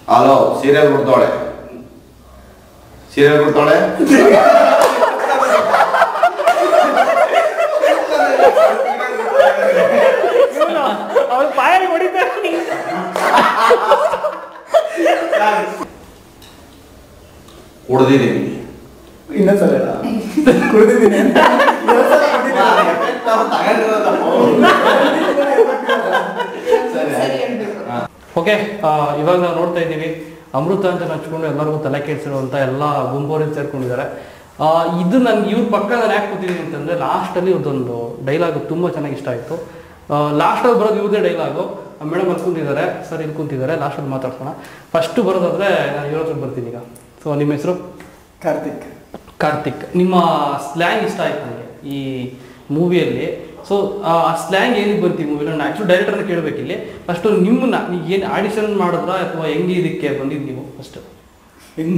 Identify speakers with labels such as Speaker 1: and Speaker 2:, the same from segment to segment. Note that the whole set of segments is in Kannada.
Speaker 1: ಹಲೋ ಸೀರಿಯಲ್ ಬಿಡ್ತಾಳೆ ಸೀರಿಯಲ್ ಬಿಡ್ತಾಳೆ
Speaker 2: ಅವ್ಳು ಪಾಯಲ್ಲಿ ಹೊಡಿತಾರೆ
Speaker 1: ಕುಡ್ದಿದ್ದೀನಿ
Speaker 3: ಇನ್ನೊಂದ್ಸಲ ಹೇಳ. ಕುಡ್ದಿದ್ದೀನಿ ಅಂತ. ಇನ್ನೊಂದ್ಸಲ
Speaker 4: ಸರಿ ಹೇಳ್ಬೇಕು
Speaker 2: ಓಕೆ ಇವಾಗ ನಾವು ನೋಡ್ತಾ ಇದ್ದೀವಿ ಅಮೃತ ಅಂತ ಹಚ್ಕೊಂಡು ಎಲ್ಲರಿಗೂ ತಲೆ ಕೆಡಿಸಿರುವಂತ ಎಲ್ಲ ಗುಂಪೋರಿಗೆ ಸೇರ್ಕೊಂಡಿದ್ದಾರೆ ಆ, ಇದು ನನ್ಗೆ ಇವ್ರ ಪಕ್ಕ ನಾನು ಯಾಕೆ ಕೂತಿದ್ದೀನಿ ಅಂತಂದ್ರೆ ಲಾಸ್ಟಲ್ಲಿ ಇವ್ರದ್ದೊಂದು ಡೈಲಾಗ್ ತುಂಬ ಚೆನ್ನಾಗಿ ಇಷ್ಟ ಆಯಿತು ಲಾಸ್ಟಲ್ಲಿ ಬರೋದು ಇವ್ರದೇ ಡೈಲಾಗು ಮೇಡಮ್ ಅಲ್ಲಿ ಕುಂತಿದ್ದಾರೆ ಸರ್ ಇಲ್ಲಿ ಕುಂತಿದ್ದಾರೆ ಲಾಸ್ಟಲ್ಲಿ ಮಾತಾಡ್ಸೋಣ ಫಸ್ಟ್ ಬರೋದಾದ್ರೆ ನಾನು ಇವ್ರ ಹತ್ರ ಬರ್ತೀನಿ ಈಗ ಸೊ ನಿಮ್ಮ ಹೆಸರು
Speaker 3: ಕಾರ್ತಿಕ್
Speaker 2: ಕಾರ್ತಿಕ್ ನಿಮ್ಮ ಸ್ಲ್ಯಾಂಗ್ ಇಷ್ಟ ಆಯ್ತು ನನಗೆ ಈ ಮೂವಿಯಲ್ಲಿ ಸೊ ಆ ಸ್ಲ್ಯಾಂಗ್ ಏನಿಗೆ ಬಂತು ಈ ಮೂವಿಲಿ ನಾನು ಆ್ಯಕ್ಚುಲಿ ಡೈರೆಕ್ಟರ್ನ ಕೇಳಬೇಕಿಲ್ಲಿ ಫಸ್ಟು ನಿಮ್ಮನ್ನ ನೀವು ಏನು ಆಡಿಷನ್ ಮಾಡಿದ್ರ ಅಥವಾ ಹೆಂಗೆ ಇದಕ್ಕೆ ಬಂದಿದ್ದು ನೀವು ಫಸ್ಟ್
Speaker 3: ಹೆಂಗ್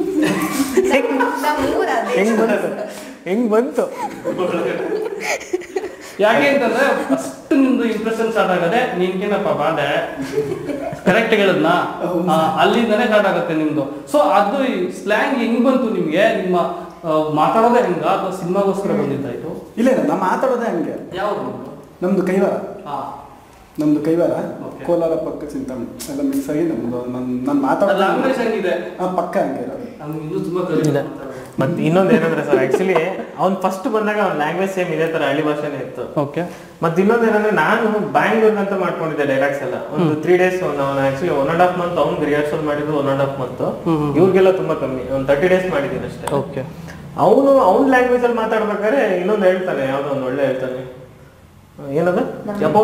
Speaker 4: ನಮ್ಮೂರ ಅದೇ.
Speaker 2: ಹೆಂಗ್ ಬಂತು
Speaker 5: ಹೆಂಗ್ ಬಂತು
Speaker 2: ಯಾಕೆ ಅಂತಂದ್ರೆ ಫಸ್ಟ್ ನಿಮ್ದು ಇಂಪ್ರೆಷನ್ ಸ್ಟಾರ್ಟ್ ಆಗದೆ ನೀನ್ಕೇನಪ್ಪ ಬಾಂಡೆ ಕರೆಕ್ಟ್ ಹೇಳಿದ್ನಾ ಆ, ಅಲ್ಲಿಂದನೇ ಸ್ಟಾರ್ಟ್ ಆಗುತ್ತೆ ನಿಮ್ದು ಸೊ ಅದು ಸ್ಲ್ಯಾಂಗ್ ಹೆಂಗ್ ಬಂತು ನಿಮ್ಗೆ ನಿಮ್ಮ ಆ, ಮಾತಾಡೋದೇ ಹೆಂಗ ಅಥವಾ ಸಿನಿಮಾಗೋಸ್ಕರ ಬಂದಿದ್ದಾಯ್ತು
Speaker 3: ಇಲ್ಲ ಇಲ್ಲ ನಾ ಮಾತಾಡೋದೇ ಹಂಗೆ
Speaker 2: ಯಾವ್ದು
Speaker 3: ನಮ್ದು ಕೈವಾರ
Speaker 2: ಹಾ
Speaker 3: ನಮ್ದು ಕೈವಾರ
Speaker 2: Okay.
Speaker 3: ಕೋಲಾರ ಪಕ್ಕ ಚಿಂತಾಮಣಿ ಎಲ್ಲ ಮಿಕ್ಸ್ ಆಗಿ ನಮ್ದು ನನ್ ನಾನು ಮಾತಾಡೋದು
Speaker 2: ಲ್ಯಾಂಗ್ವೇಜ್ ಹೆಂಗಿದೆ
Speaker 3: ಆ, ಪಕ್ಕ ಹಂಗೆ ಇರೋದು
Speaker 2: ನಮ್ಗೆ ಇನ್ನೂ ತುಂಬಾ
Speaker 5: ಇಲ್ಲ
Speaker 2: ಕಲಿಯಿಲ್ಲ
Speaker 5: ಮತ್ತೆ ಇನ್ನೊಂದು ಏನಂದ್ರೆ ಸರ್ ಆಕ್ಚುಲಿ ಅವ್ನ್ ಫಸ್ಟ್ ಬಂದಾಗ ಅವ್ನ ಲ್ಯಾಂಗ್ವೇಜ್ ಸೇಮ್ ಇದೇ ತರ ಹಳ್ಳಿ ಭಾಷೆನೇ ಇತ್ತು
Speaker 2: ಓಕೆ
Speaker 5: ಮತ್ತೆ ಇನ್ನೊಂದು ಏನಂದ್ರೆ ನಾನು ಬ್ಯಾಂಗ್ಳೂರ್ ಅಂತ ಮಾಡ್ಕೊಂಡಿದ್ದೆ ಡೈಲಾಗ್ಸ್ ಎಲ್ಲ ಒಂದು ತ್ರೀ ಡೇಸ್ ನಾವು actually one and half month ಅವ್ನು ರಿಹರ್ಸಲ್ ಮಾಡಿದ್ದು ಒನ್ ಅಂಡ್ ಹಾಫ್ ಮಂತ್ ಇವ್ರಿಗೆಲ್ಲ ತುಂಬಾ ಕಮ್ಮಿ ಒಂದು ತರ್ಟಿ ಡೇಸ್ ಮಾಡಿದ್ದೀನಿ ಅಷ್ಟೇ
Speaker 2: ಓಕೆ
Speaker 5: ಅವನು ಅವ್ನ ಲ್ಯಾಂಗ್ವೇಜ್ ಅಲ್ಲಿ ಮಾತಾಡ್ಬೇಕಾದ್ರೆ ಇನ್ನೊಂದು ಹೇಳ್ತಾನೆ ಯಾವ್ದೋ ಒಂದು ಒಳ್ಳೆ ಹೇಳ್ತಾನೆ ಏನದ ಯಪ್ಪೋ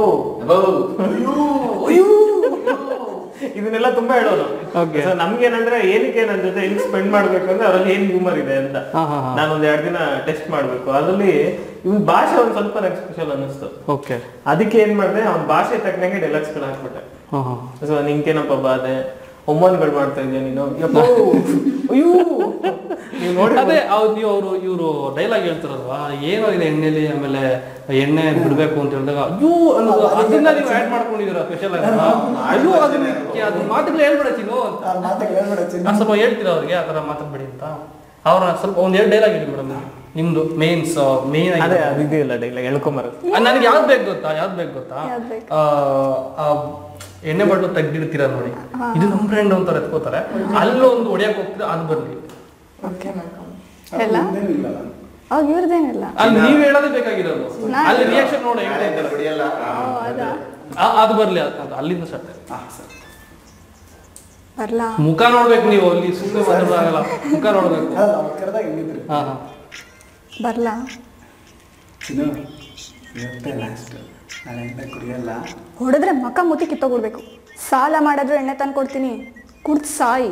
Speaker 5: ಅಯ್ಯೋ ಇದನ್ನೆಲ್ಲ ತುಂಬಾ ಹೇಳೋನು
Speaker 2: Okay.
Speaker 5: So ನಮ್ಗೇನಂದ್ರೆ ಏನಕ್ಕೆ ನನ್ನ ಜೊತೆ ಹೆಂಗ್ ಸ್ಪೆಂಡ್ ಮಾಡ್ಬೇಕು ಅಂದ್ರೆ ಅದ್ರಲ್ಲಿ ಏನ್ ಹ್ಯೂಮರ್ ಇದೆ ಅಂತ
Speaker 2: ಹಾ, ಹಾ, ಹಾ.
Speaker 5: ನಾನು ಒಂದ್ ಎರಡ್ ದಿನ ಟೆಸ್ಟ್ ಮಾಡ್ಬೇಕು ಅದ್ರಲ್ಲಿ ಇವ್ನ ಭಾಷೆ ಒಂದ್ ಸ್ವಲ್ಪ ನಂಗೆ ಸ್ಪೆಷಲ್ ಅನ್ನಿಸ್ತು
Speaker 2: ಓಕೆ
Speaker 5: ಅದಕ್ಕೆ ಏನ್ ಮಾಡಿದೆ ಅವ್ನ ಭಾಷೆ ತಕ್ಕನಂಗೆ ಡೈಲಾಗ್ಸ್ ಗಳು ಹಾಕ್ಬಿಟ್ಟೆ
Speaker 2: ಹಾಂ ಹಾಂ
Speaker 5: ಸೊ ನಿಂಕೇನಪ್ಪ ಬಾಧೆ ಒಮ್ಮನ್ಗಳು ಮಾಡ್ತಾ ಇದೀಯ ನೀನು ಯಪ್ಪೋ ಅಯ್ಯೋ ನೀವು ನೋಡಿ
Speaker 2: ಅದೇ ಅವ್ರು ನೀವು ಅವರು ಇವರು ಡೈಲಾಗ್ ಹೇಳ್ತಾರಲ್ವಾ ಏನೋ ಇದೆ ಎಣ್ಣೆಲಿ ಆಮೇಲೆ ಎಣ್ಣೆ ಬಿಡ್ಬೇಕು ಅಂತ ಹೇಳಿದಾಗ ಅಯ್ಯೋ ಅನ್ನೋದು ಅದನ್ನ ನೀವು ಆ್ಯಡ್ ಮಾಡ್ಕೊಂಡಿದ್ದೀರಾ ಸ್ಪೆಷಲ್ ಆಗಿ ಅಯ್ಯೋ ಅದನ್ನ ಅದು ಮಾತುಗಳು ಹೇಳ್ಬೇಡ ಚಿನ್ನು
Speaker 3: ಆ ಮಾತಿಗೆ ಹೇಳ್ಬೇಡ ಚಿನ್ನ.
Speaker 2: ನಾನು ಸ್ವಲ್ಪ ಹೇಳ್ತೀರಾ ಅವ್ರಿಗೆ ಆ ಥರ ಮಾತಾಡ್ಬೇಡಿ ಅಂತ ಅವ್ರ ಸ್ವಲ್ಪ ಒಂದ್ ಎರಡು ಡೈಲಾಗ್ ಹೇಳಿ ಮೇಡಮ್ ನಿಮ್ದು ಮೇನ್ಸ್ ಮೇನ್
Speaker 5: ಅದೇ ಅದು ಇದೆಯಲ್ಲ ಡೈಲಾಗ್ ಹೇಳ್ಕೊಂಬರೋದು
Speaker 2: ನನಗೆ ಯಾವ್ದು ಬೇಕು ಗೊತ್ತಾ ಯಾವ್ದು ಬೇಕು ಗೊತ್ತಾ
Speaker 6: ಯಾವ್ದ್ ಬೇಕು?
Speaker 2: ಆ, ಆ ಎಣ್ಣೆ ಬಾಟ್ಲು ತೆಗ್ದಿಡ್ತೀರಾ ನೋಡಿ ಇದು ನಮ್ಮ ಫ್ರೆಂಡ್ ಅಂತ ಎತ್ಕೋತಾರೆ ಅಲ್ಲೊಂದು ಹೊಡಿಯಕ್ ಹೋಗ್ತೀರಾ ಅದು ಬರ್ಲಿ
Speaker 6: ಓಕೆ
Speaker 3: ಅದು
Speaker 6: ಎಲ್ಲ
Speaker 3: ಮುಂದೇನು ಇಲ್ಲ ನಾನು.
Speaker 6: ಅವಾಗ ಇವ್ರದ್ದೇನಿಲ್ಲ
Speaker 2: ಅಲ್ಲಿ ನೀವ್ ಹೇಳೋದೇ ಬೇಕಾಗಿರೋದು
Speaker 6: ನಾ-
Speaker 2: ಅಲ್ಲಿ ರಿಯಾಕ್ಷನ್ ನೋಡಿ ಹೆಂಗ್ ಹೇಳ್ತಾರೆ.
Speaker 1: ಬಿಡಿಯಲ್ಲ
Speaker 6: ಓ ಅದಾ
Speaker 2: ಆ- ಅದು ಬರ್ಲಿ ಅದು- ಅದು ಅಲ್ಲಿಂದ ಸ್ಟಾರ್ಟ್
Speaker 3: ಆ, ಸರಿ.
Speaker 6: ಬರ್ಲಾ
Speaker 2: ಮುಖ ನೋಡ್ಬೇಕು ನೀವು ಅಲ್ಲಿ ಸುಮ್ಮನೆ ಮಾತಾಡೋದಾಗಲ್ಲ ಮುಖ ನೋಡ್ಬೇಕು
Speaker 3: ಅಲ್ಲ, ಅವ್ರು ಕರೆದಾಗ ಹೆಂಗಿದ್ರಿ
Speaker 2: ಹಾ ಹಾ
Speaker 6: ಬರ್ಲಾ
Speaker 3: ಚಿನ್ನು ಇವತ್ತೇ ಲಾಸ್ಟ್ ನಾಳೆ ಎಣ್ಣೆ ಕುಡಿಯಲ್ಲ
Speaker 6: ಹೊಡೆದ್ರೆ ಮಕ ಮುತಿ ಕಿತ್ತೋಗ್ಬಿಡ್ಬೇಕು ಸಾಲ ಮಾಡಿದ್ರು ಎಣ್ಣೆ ತಂದು ಕೊಡ್ತೀನಿ ಕುಡ್ದು ಸಾಯಿ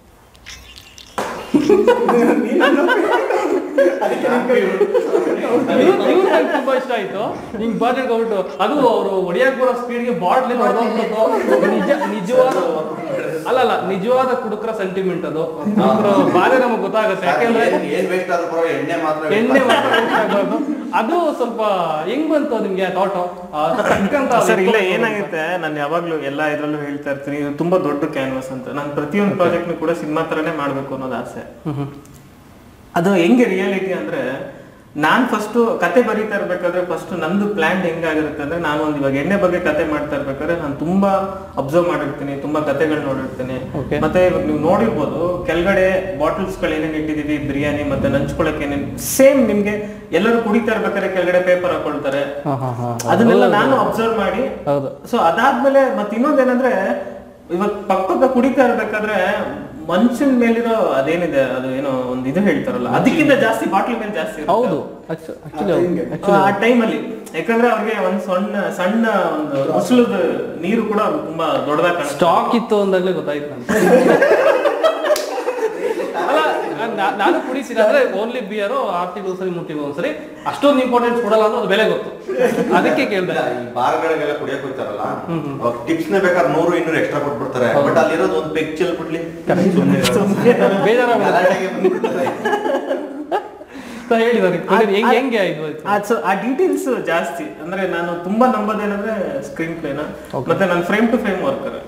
Speaker 2: ಇವ್ರು ಇವ್ರು ನಂಗೆ ತುಂಬಾ ಇಷ್ಟ ಆಯ್ತು ಹಿಂಗ್ ಬಾಟ್ ಇಟ್ಕೊಂಡ್ಬಿಟ್ಟು ಅದು ಅವರು ಹೊಡಿಯಕ್ ಬರೋ ಸ್ಪೀಡ್ಗೆ ಬಾಟ್ಲಿ ನಿಜ ನಿಜವಾದ ಅಲ್ಲ ಅಲ್ಲ ನಿಜವಾದ ಕುಡುಕರ ಸೆಂಟಿಮೆಂಟ್ ಅದು ಕುಡುಕರ ಬಾಧೆ ನಮಗೆ ಗೊತ್ತಾಗುತ್ತೆ ಯಾಕೆಂದ್ರೆ
Speaker 1: ಏನ್- ಏನ್ ವೇಸ್ಟ್ ಆದ್ರೂ ಪರವಾಗಿಲ್ಲ ಎಣ್ಣೆ ಮಾತ್ರ waste
Speaker 2: ಎಣ್ಣೆ
Speaker 1: ಆಗ್ಬಾರ್ದು.
Speaker 2: ಮಾತ್ರ waste ಆಗ್ಬಾರ್ದು. ಅದು ಸ್ವಲ್ಪ ಹೆಂಗ್ ಬಂತು ನಿಮ್ಗೆ ಥಾಟ್
Speaker 5: ಸರ್ ಇಲ್ಲ ಏನಾಗುತ್ತೆ ನಾನು ಯಾವಾಗ್ಲೂ ಎಲ್ಲ ಇದ್ರಲ್ಲೂ ಹೇಳ್ತಾ ಇರ್ತೀನಿ ಇದು ತುಂಬಾ ದೊಡ್ಡ ಕ್ಯಾನ್ವಾಸ್ ಅಂತ ನಾನು ಪ್ರತಿಯೊಂದು ಪ್ರಾಜೆಕ್ಟ್ ಕೂಡ ಸಿನಿಮಾ ತರನೇ ಮಾಡ್ಬೇಕು ಅನ್ನೋದು ಆಸೆ ಅದು ಹೆಂಗೆ ರಿಯಾಲಿಟಿ ಅಂದ್ರೆ ನಾನ್ ಫಸ್ಟ್ ಕತೆ ಬರೀತಾ ಇರ್ಬೇಕಾದ್ರೆ ಫಸ್ಟ್ ನಂದು ಪ್ಲಾನ್ ಹೆಂಗಾಗಿರುತ್ತೆ ಅಂದ್ರೆ ನಾನು ಒಂದು ಇವಾಗ ಎಣ್ಣೆ ಬಗ್ಗೆ ಕತೆ ಮಾಡ್ತಾ ಇರ್ಬೇಕಾದ್ರೆ ನಾನು ತುಂಬಾ ಅಬ್ಸರ್ವ್ ಮಾಡಿರ್ತೀನಿ ತುಂಬಾ ಕತೆಗಳು ನೋಡಿರ್ತೀನಿ
Speaker 2: Okay.
Speaker 5: ಮತ್ತೆ ಇವಾಗ ನೀವು ನೋಡಿರ್ಬೋದು ಕೆಳಗಡೆ ಬಾಟಲ್ಸ್ ಗಳು ಏನೇನು ಇಟ್ಟಿದೀವಿ ಬಿರಿಯಾನಿ ಮತ್ತೆ ನಂಚ್ಕೊಳಕ್ಕೆ ಏನೇನು ಸೇಮ್ ನಿಮ್ಗೆ ಎಲ್ಲರೂ ಕುಡಿತಾ ಇರ್ಬೇಕಾದ್ರೆ ಕೆಳಗಡೆ ಪೇಪರ್ ಹಾಕೊಳ್ತಾರೆ ಅದನ್ನೆಲ್ಲ ನಾನು ಅಬ್ಸರ್ವ್ ಮಾಡಿ
Speaker 2: ಹೌದು
Speaker 5: ಸೊ ಅದಾದ್ಮೇಲೆ ಮತ್ತೆ ಇನ್ನೊಂದೇನಂದ್ರೆ ಇವಾಗ ಪಕ್ಕದ ಕುಡಿತಾ ಇರ್ಬೇಕಾದ್ರೆ ಮನುಷ್ಯನ ಮೇಲಿರೋ ಅದೇನಿದೆ ಅದು ಏನೋ ಒಂದು ಇದು ಹೇಳ್ತಾರಲ್ಲ ಅದಕ್ಕಿಂತ ಜಾಸ್ತಿ ಬಾಟ್ಲ್ ಮೇಲೆ ಜಾಸ್ತಿ ಇರುತ್ತೆ.
Speaker 2: ಹೌದು ಆಕ್ಚುಲಿ
Speaker 3: ಹಿಂಗೆ.
Speaker 5: ಆ ಟೈಮಲ್ಲಿ ಯಾಕಂದ್ರೆ ಅವ್ರಿಗೆ ಒಂದ್ ಸಣ್ಣ ಸಣ್ಣ ಒಂದು ಮುಸುಳದ ನೀರು ಕೂಡ ಅವ್ರಿಗೆ ತುಂಬಾ ದೊಡ್ಡದಾಗಿ ಕಾಣಿಸ್ತಾ
Speaker 2: ಸ್ಟಾಕ್ ಇತ್ತು ಅಂದಾಗ್ಲೇ ಗೊತ್ತಾಯ್ತು ನನಗೆ ಅಲ್ಲ ನಾ- ನಾನು ಕುಡಿಸಿದ ಅಂದ್ರೆ ಓನ್ಲಿ ಬಿಯರು ಆರು ತಿಂಗಳು ಒಂದ್ಸರಿ ಮೂರು ತಿಂಗಳು ಒಂದ್ಸರಿ ಅಷ್ಟೊಂದು ಇಂಪಾರ್ಟೆನ್ಸ್ ಕೊಡಲ್ಲ ಅನ್ನೋದು ಬೆಲೆ ಗೊತ್ತು ಅದಕ್ಕೆ ಕೇಳ್ದೆ
Speaker 1: ಇಲ್ಲ, ಈ ಬಾರ್ಗಳಿಗೆಲ್ಲ ಕುಡಿಯಕ್ ಹೋಗ್ತಾರಲ್ಲ ಅವಾಗ ಟಿಪ್ಸ್ ನೇ ಬೇಕಾದ್ರೆ ನೂರು ಇನ್ನೂರು ಎಕ್ಸ್ಟ್ರಾ ಕೊಟ್ಬಿಡ್ತಾರೆ ಬಟ್ ಅಲ್ಲಿರೋದು ಒಂದು ಪೆಗ್ ಚೆಲ್ ಬಿಡ್ಲಿ
Speaker 2: ಬೇಜಾರಾಗುತ್ತೆ
Speaker 1: ಗಲಾಟೆಗೆ ಬಂದ್ಬಿಡ್ತಾರೆ.
Speaker 2: ಅಂತ ಹೇಳಿದಾರೆ ಹೆಂಗೆ ಹೆಂಗೆ ಇದು ಆಯ್ತು
Speaker 5: ಆ ಸೊ ಆ ಡೀಟೇಲ್ಸ್ ಜಾಸ್ತಿ ಅಂದ್ರೆ ನಾನು ತುಂಬಾ ನಂಬೋದೇನಂದ್ರೆ ಸ್ಕ್ರೀನ್ ಪ್ಲೇನ ಮತ್ತೆ ನನ್ನ ಫ್ರೇಮ್ ಟು ಫ್ರೇಮ್ ವರ್ಕರ್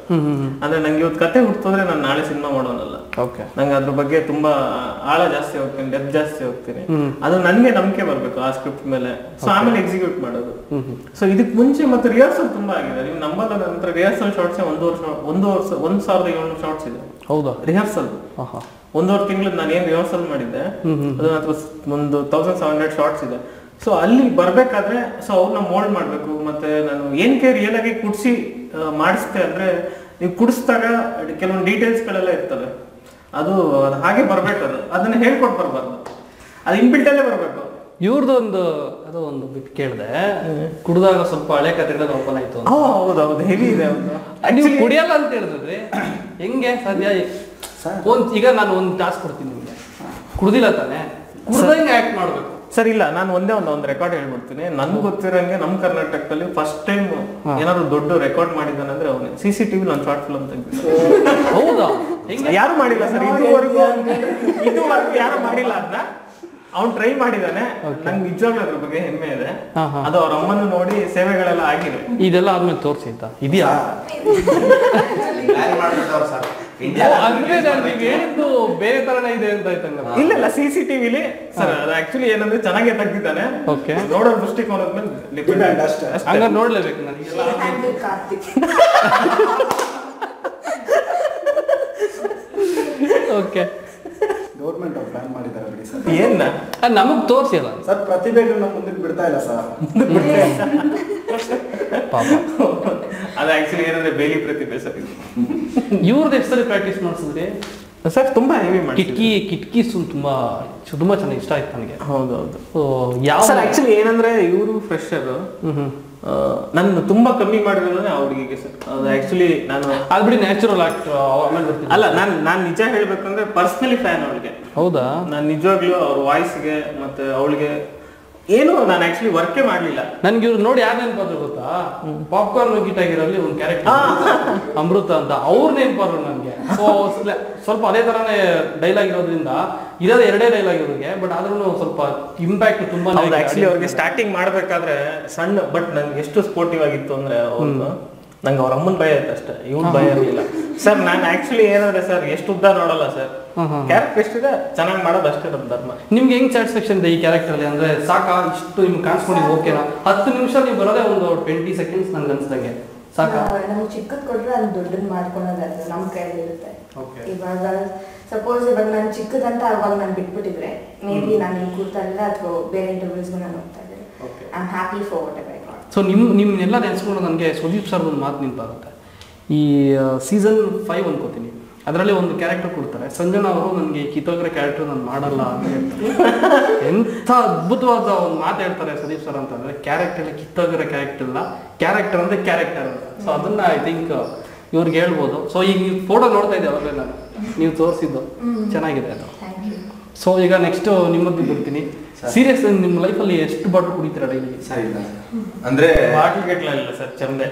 Speaker 2: ಹ್ಮ್ ಹ್ಮ್
Speaker 5: ಅಂದ್ರೆ ನಂಗೆ ಇವತ್ತು ಕತೆ ಹುಟ್ಟೋದ್ರೆ ನಾನು ನಾಳೆ ಸಿನಿಮಾ ಮಾಡೋನಲ್ಲ
Speaker 2: ಓಕೆ
Speaker 5: ನಂಗೆ ಅದ್ರ ಬಗ್ಗೆ ತುಂಬಾ ಆಳ ಜಾಸ್ತಿ ಹೋಗ್ತೀನಿ ಡೆಪ್ ಜಾಸ್ತಿ ಹೋಗ್ತೀನಿ ಅದು ನನ್ಗೆ ನಂಬಿಕೆ ಬರ್ಬೇಕು ಆ ಸ್ಕ್ರಿಪ್ಟ್ ಮೇಲೆ ಸೊ ಆಮೇಲೆ ಎಕ್ಸಿಕ್ಯೂಟ್ ಮಾಡೋದು ಸೊ ಇದಕ್ ಮುಂಚೆ ಮತ್ತೆ ರಿಹರ್ಸಲ್ ತುಂಬಾ ಆಗಿದೆ ನೀವು ನಂಬಲ್ಲ ನಂತರ ರಿಹರ್ಸಲ್ ಶಾರ್ಟ್ಸ್ ಒಂದು ವರ್ಷ ಒಂದು ವರ್ಷ ಒಂದ್ ಸಾವಿರದ ಏಳ್ನೂರು ಶಾರ್ಟ್ಸ್ ಇದೆ
Speaker 2: ಹೌದಾ
Speaker 5: ರಿಹರ್ಸಲ್
Speaker 2: ಆಹಾ
Speaker 5: ಒಂದೂವರೆ ತಿಂಗಳು ನಾನು ಏನ್ ರಿಹರ್ಸಲ್ ಮಾಡಿದ್ದೆ ಅದು ಅಥವಾ ಒಂದು ತೌಸಂಡ್ ಸೆವೆನ್ ಹಂಡ್ರೆಡ್ ಶಾರ್ಟ್ಸ್ ಇದೆ ಸೊ ಅಲ್ಲಿ ಬರ್ಬೇಕಾದ್ರೆ ಸೊ ಅವ್ರನ್ನ ಮೋಲ್ಡ್ ಮಾಡ್ಬೇಕು ಮತ್ತೆ ನಾನು ಏನಕ್ಕೆ ರಿಯಲ್ ಆಗಿ ಕುಡ್ಸಿ ಆ, ಮಾಡಿಸ್ತೆ ಅಂದ್ರೆ ನೀವು ಕುಡಿಸಿದಾಗ ಕೆಲವೊಂದು ಡೀಟೇಲ್ಸ್ ಗಳೆಲ್ಲ ಇರ್ತವೆ ಅದು ಅದು ಹಾಗೆ ಬರ್ಬೇಕು ಅದು ಅದನ್ನ ಹೇಳ್ಕೊಟ್ ಬರ್ಬಾರ್ದು ಅದು ಇನ್ಬಿಲ್ಟ್ ಅಲ್ಲೇ ಬರ್ಬೇಕು
Speaker 2: ಇವ್ರದೊಂದು ಅದು ಒಂದು ಬಿಟ್ಟು ಕೇಳಿದೆ ಕುಡ್ದಾಗ ಸ್ವಲ್ಪ ಹಳೆ ಕಥೆಗಳ ಓಪನ್ ಆಯ್ತು ಅಂತ.
Speaker 5: ಹೌದು ಹೌದು ಹೆವಿ ಇದೆ
Speaker 2: ಆ, ನೀವು ಕುಡಿಯಲ್ಲ ಅಂತ ಹೇಳಿದ್ರಿ ಹೆಂಗೆ ಸಾಧ್ಯ ಒಂದ್ ಈಗ ನಾನು ಒಂದು ಟಾಸ್ಕ್ ಕೊಡ್ತೀನಿ ನಿಮ್ಗೆ ಕುಡ್ದಿಲ್ಲ ತಾನೆ ಕುಡ್ದಂಗೆ ಆಕ್ಟ್ ಮಾಡ್ಬೇಕು
Speaker 5: ಸರ್ ಇಲ್ಲ ನಾನು ಒಂದೇ ಒಂದು ಒಂದು ರೆಕಾರ್ಡ್ ಹೇಳ್ಬಿಡ್ತೀನಿ ನನ್ಗೆ ಗೊತ್ತಿರಂಗೆ ನಮ್ಮ ಕರ್ನಾಟಕದಲ್ಲಿ ಫಸ್ಟ್ ಟೈಮ್ ಏನಾದ್ರು ದೊಡ್ಡ ರೆಕಾರ್ಡ್ ಮಾಡಿದ್ದಾನೆ ಅಂದ್ರೆ ಅವನೇ ಸಿ ಸಿ ಟಿವಿ ನಾನು ಶಾರ್ಟ್ ಫಿಲ್ಮ್ ತೆಗ್ದಿದ್ದೆ
Speaker 2: ಹೌದಾ ಹೆಂಗೆ
Speaker 5: ಯಾರು ಮಾಡಿಲ್ಲ ಸರ್ ಇದುವರೆಗೂ ಇದುವರೆಗೂ ಯಾರು ಮಾಡಿಲ್ಲ ಅದನ್ನ ಅವ್ನು ಟ್ರೈ ಮಾಡಿದಾನೆ ನಂಗೆ ನಿಜವಾಗ್ಲೂ ಅದ್ರ ಬಗ್ಗೆ ಹೆಮ್ಮೆ ಇದೆ
Speaker 2: ಹಾ, ಹಾ.
Speaker 5: ಅದು ಅವ್ರ ಅಮ್ಮನ ನೋಡಿ ಸೇವೆಗಳೆಲ್ಲ ಆಗಿದೆ
Speaker 2: ಇದೆಲ್ಲ ಆದ್ಮೇಲೆ ತೋರಿಸಿ ಅಂತ ಇದೆಯಾ
Speaker 1: ಪ್ಲಾನ್ ಮಾಡ್ಬಿಟ್ಟವ್ರು ಸರ್ ಇಂಡಿಯಾ
Speaker 2: ಅಂದ್ರೆ ನಾನು ನೀವು ಹೇಳಿದ್ದು ಬೇರೆ ತರನೇ ಇದೆ ಅಂತ ಆಯ್ತಂಗ
Speaker 5: ಇಲ್ಲ ಇಲ್ಲ ಸಿ ಸಿ ಟಿವಿಲಿ ಸರ್ ಅದು ಆಕ್ಚುಲಿ ಏನಂದ್ರೆ ಚೆನ್ನಾಗೇ ತೆಗ್ದಿದ್ದಾನೆ
Speaker 2: Okay.
Speaker 5: ನೋಡೋ ದೃಷ್ಟಿಕೋನದ ಮೇಲೆ depend.
Speaker 3: Depend ಅಷ್ಟೇ.
Speaker 5: ಅಷ್ಟೇ.
Speaker 2: ಹಂಗ ನೋಡ್ಲೇಬೇಕು ನನಗೆ
Speaker 4: And ಕಾರ್ತಿಕ್
Speaker 2: ಓಕೆ
Speaker 3: ಗೌರ್ಮೆಂಟ್ ಅವ್ರು ಪ್ಲಾನ್ ಮಾಡಿದ್ದಾರೆ ಬಿಡಿ ಸರ್
Speaker 5: ಏನ್ನ
Speaker 2: ನಮಗ್ ತೋರಿಸಿ ಅಲ್ಲ
Speaker 3: ಸರ್ ಪ್ರತಿಭೆಗಳನ್ನ ಮುಂದಕ್ಕೆ ಬಿಡ್ತಾ ಇಲ್ಲ ಸರ್
Speaker 2: ಪಾಪ
Speaker 5: ಅದು ಆಕ್ಚುಲಿ ಏನಂದ್ರೆ ಬೇಲಿ ಪ್ರತಿಭೆ ಸರ್ ಇದು
Speaker 2: ಇವ್ರದ್ದು ಎಷ್ಟು ಸರಿ ಪ್ರಾಕ್ಟೀಸ್ ಮಾಡಿಸಿದ್ರಿ
Speaker 5: ಸರ್ ತುಂಬಾ ಹೆವಿ ಮಾಡಿ
Speaker 2: ಕಿಟ್ಕಿ ಕಿಟ್ಕಿ ಸುಮ್ ತುಂಬಾ ತುಂಬಾ ಚೆನ್ನಾಗಿ ಇಷ್ಟ ಆಯ್ತು ನನಗೆ
Speaker 5: ಹೌದೌದು
Speaker 2: ಸೊ ಯಾವ
Speaker 5: ಸರ್ ಆಕ್ಚುಲಿ ಏನಂದ್ರೆ ಇವರು ಫ್ರೆಶರ್
Speaker 2: ಹ್ಮ್ ಹ್ಮ್
Speaker 5: ನಾನು ತುಂಬಾ ಕಮ್ಮಿ ಮಾಡಿರೋದೇ ಆ ಹುಡುಗಿಗೆ ಸರ್ ಅದು ಆಕ್ಚುಲಿ ನಾನು
Speaker 2: ಅದ್ ಬಿಡಿ ನ್ಯಾಚುರಲ್ ಆಕ್ಟರ್ ಆಮೇಲೆ ಬರ್ತೀನಿ
Speaker 5: ಅಲ್ಲ ನಾನು ನಾನು ನಿಜ ಹೇಳ್ಬೇಕಂದ್ರೆ ಪರ್ಸನಲಿ ಫ್ಯಾನ್ ಅವಳಿಗೆ
Speaker 2: ಹೌದಾ
Speaker 5: ನಾನು ನಿಜವಾಗ್ಲೂ ಅವ್ರ ವಾಯ್ಸ್ಗೆ ಮತ್ತೆ ಅವಳಿಗೆ ಏನು ನಾನು ಆಕ್ಚುಲಿ ವರ್ಕೇ ಮಾಡ್ಲಿಲ್ಲ
Speaker 2: ನನ್ಗೆ ಇವ್ರು ನೋಡಿ ಯಾರು ನೆನಪಾದ್ರು ಗೊತ್ತಾ ಪಾಪ್ಕಾರ್ನ್ ಗಿಟ್ ಆಗಿರಲ್ಲಿ ಒಂದು ಕ್ಯಾರೆಕ್ಟರ್ ಅಮೃತ ಅಂತ ಅವ್ರು ನೆನಪಾದ್ರು ನನಗೆ ಸೊ ಸ್ವಲ್ಪ ಅದೇ ತರಾನೇ ಡೈಲಾಗ್ ಇರೋದ್ರಿಂದ ಇರೋದು ಎರಡೇ ಡೈಲಾಗ್ ಇವ್ರಿಗೆ ಬಟ್ ಆದ್ರೂ ಸ್ವಲ್ಪ ಇಂಪ್ಯಾಕ್ಟ್ ತುಂಬಾ
Speaker 5: ಹೌದು ಆಕ್ಚುಲಿ ಅವ್ರಿಗೆ ಸ್ಟಾರ್ಟಿಂಗ್ ಮಾಡ್ಬೇಕಾದ್ರೆ ಸಣ್ಣ ಬಟ್ ನನ್ಗೆ ಎಷ್ಟು ಸ್ಪೋರ್ಟಿವ್ ಆಗಿತ್ತು ಅಂದ್ರೆ ಅವ್ರದ್ದು ನಂಗೆ ಅವ್ರ ಅಮ್ಮನ ಭಯ ಇತ್ತು ಅಷ್ಟೇ ಇವ್ನ ಭಯ ಇರಲಿಲ್ಲ ಸರ್ ನಾನು ಆಕ್ಚುಲಿ ಏನಂದ್ರೆ ಸರ್ ಎಷ್ಟು ಉದ್ದ ನೋಡಲ್ಲ ಸರ್ ಕ್ಯಾರೆಕ್ಟರ್ ಎಷ್ಟಿದೆ ಚೆನ್ನಾಗಿ ಮಾಡೋದು ಅಷ್ಟೇ ನಮ್ಮ ಧರ್ಮ
Speaker 2: ನಿಮ್ಗೆ ಹೆಂಗ್ ಸ್ಯಾಟಿಸ್ಫ್ಯಾಕ್ಷನ್ ಇದೆ ಈ ಕ್ಯಾರೆಕ್ಟರ್ ಅಲ್ಲಿ ಅಂದ್ರೆ ಸಾಕಾ ಇಷ್ಟು ನಿಮ್ಗೆ ಕಾಣಿಸ್ಕೊಂಡಿದ್ದು ಓಕೆನಾ ಹತ್ತು ನಿಮಿಷ ನೀವು ಬರೋದೇ ಒಂದು ಟ್ವೆಂಟಿ ಸೆಕೆಂಡ್ಸ್ ನನ್ಗೆ ಅನ್ಸ್ದಂಗೆ ಸಾಕಾ
Speaker 4: ನಮ್ಗೆ ಚಿಕ್ಕದ್ ಕೊಟ್ರೆ ಅದು ದೊಡ್ಡದ್ ಮಾಡ್ಕೊಳೋದು ನಮ್ಮ ಕೈಯಲ್ಲಿ ಇರುತ್ತೆ
Speaker 2: Okay.
Speaker 4: ಇವಾಗ ಸಪೋಸ್ ಇವಾಗ ನಾನು ಚಿಕ್ಕದಂತ ಅವಾಗ ನಾನು ಬಿಟ್ಬಿಟ್ಟಿದ್ರೆ ಮೇ ಬಿ ನಾನು ಇಲ್ಲಿ ಕೂರ್ತಾ ಇಲ್ಲ ಅಥವಾ ಬೇರೆ ಇಂಟರ್ವ್ಯೂಸ್ಗೂ ನಾನು ಹೋಗ್ತಾ ಇದ್ದೆ I am happy for whatever I
Speaker 2: so ನಿಮ್ ನಿಮ್ಮನ್ನೆಲ್ಲ ನೆನೆಸ್ಕೊಂಡು ನನಗೆ ಸುದೀಪ್ ಸರ್ ಒಂದು ಮಾತು ನೆನಪಾಗುತ್ತೆ ಈ ಸೀಸನ್ ಫೈವ್ ಅನ್ಕೋತೀನಿ ಅದರಲ್ಲಿ ಒಂದು ಕ್ಯಾರೆಕ್ಟರ್ ಕೊಡ್ತಾರೆ ಸಂಜನಾ ಅವರು ನನಗೆ ಕಿತ್ತೋಗ್ರೆ ಕ್ಯಾರೆಕ್ಟರ್ ನಾನು ಮಾಡಲ್ಲ ಅಂತ ಹೇಳ್ತಾರೆ ಎಂಥ ಅದ್ಭುತವಾದ ಒಂದು ಮಾತು ಹೇಳ್ತಾರೆ ಸುದೀಪ್ ಸರ್ ಅಂತಂದ್ರೆ ಕ್ಯಾರೆಕ್ಟರ್ ಕಿತ್ತೋಗ್ರೆ ಕ್ಯಾರೆಕ್ಟರ್ ಇಲ್ಲ ಕ್ಯಾರೆಕ್ಟರ್ ಅಂದ್ರೆ ಕ್ಯಾರೆಕ್ಟರ್ ಅಂತ ಸೊ ಅದನ್ನ ಐ ಥಿಂಕ್ ಇವ್ರಿಗೆ ಹೇಳ್ಬೋದು ಸೊ ಈಗ ನೀವು ಫೋಟೋ ನೋಡ್ತಾ ಇದ್ದೆ ಅವಾಗಲೇ ನಾನು ನೀವು ತೋರಿಸಿದ್ದು ಚೆನ್ನಾಗಿದೆ ಅದು
Speaker 4: ಥ್ಯಾಂಕ್ ಯು
Speaker 2: ಸೊ ಈಗ ನೆಕ್ಸ್ಟ್ ನಿಮ್ಮದ್ದು ಬರ್ತೀನಿ ಸೀರಿಯಸ್ ನಿಮ್ಮ ಲೈಫಲ್ಲಿ ಎಷ್ಟು ಬಾಟಲ್ ಕುಡಿತೀರಾ ಡೈಲಿ
Speaker 1: ಸರ್ ಇಲ್ಲ ಅಂದ್ರೆ
Speaker 5: ಬಾಟ್ಲ್ ಗಟ್ಲ ಇಲ್ಲ ಸರ್ ಚಂದೆ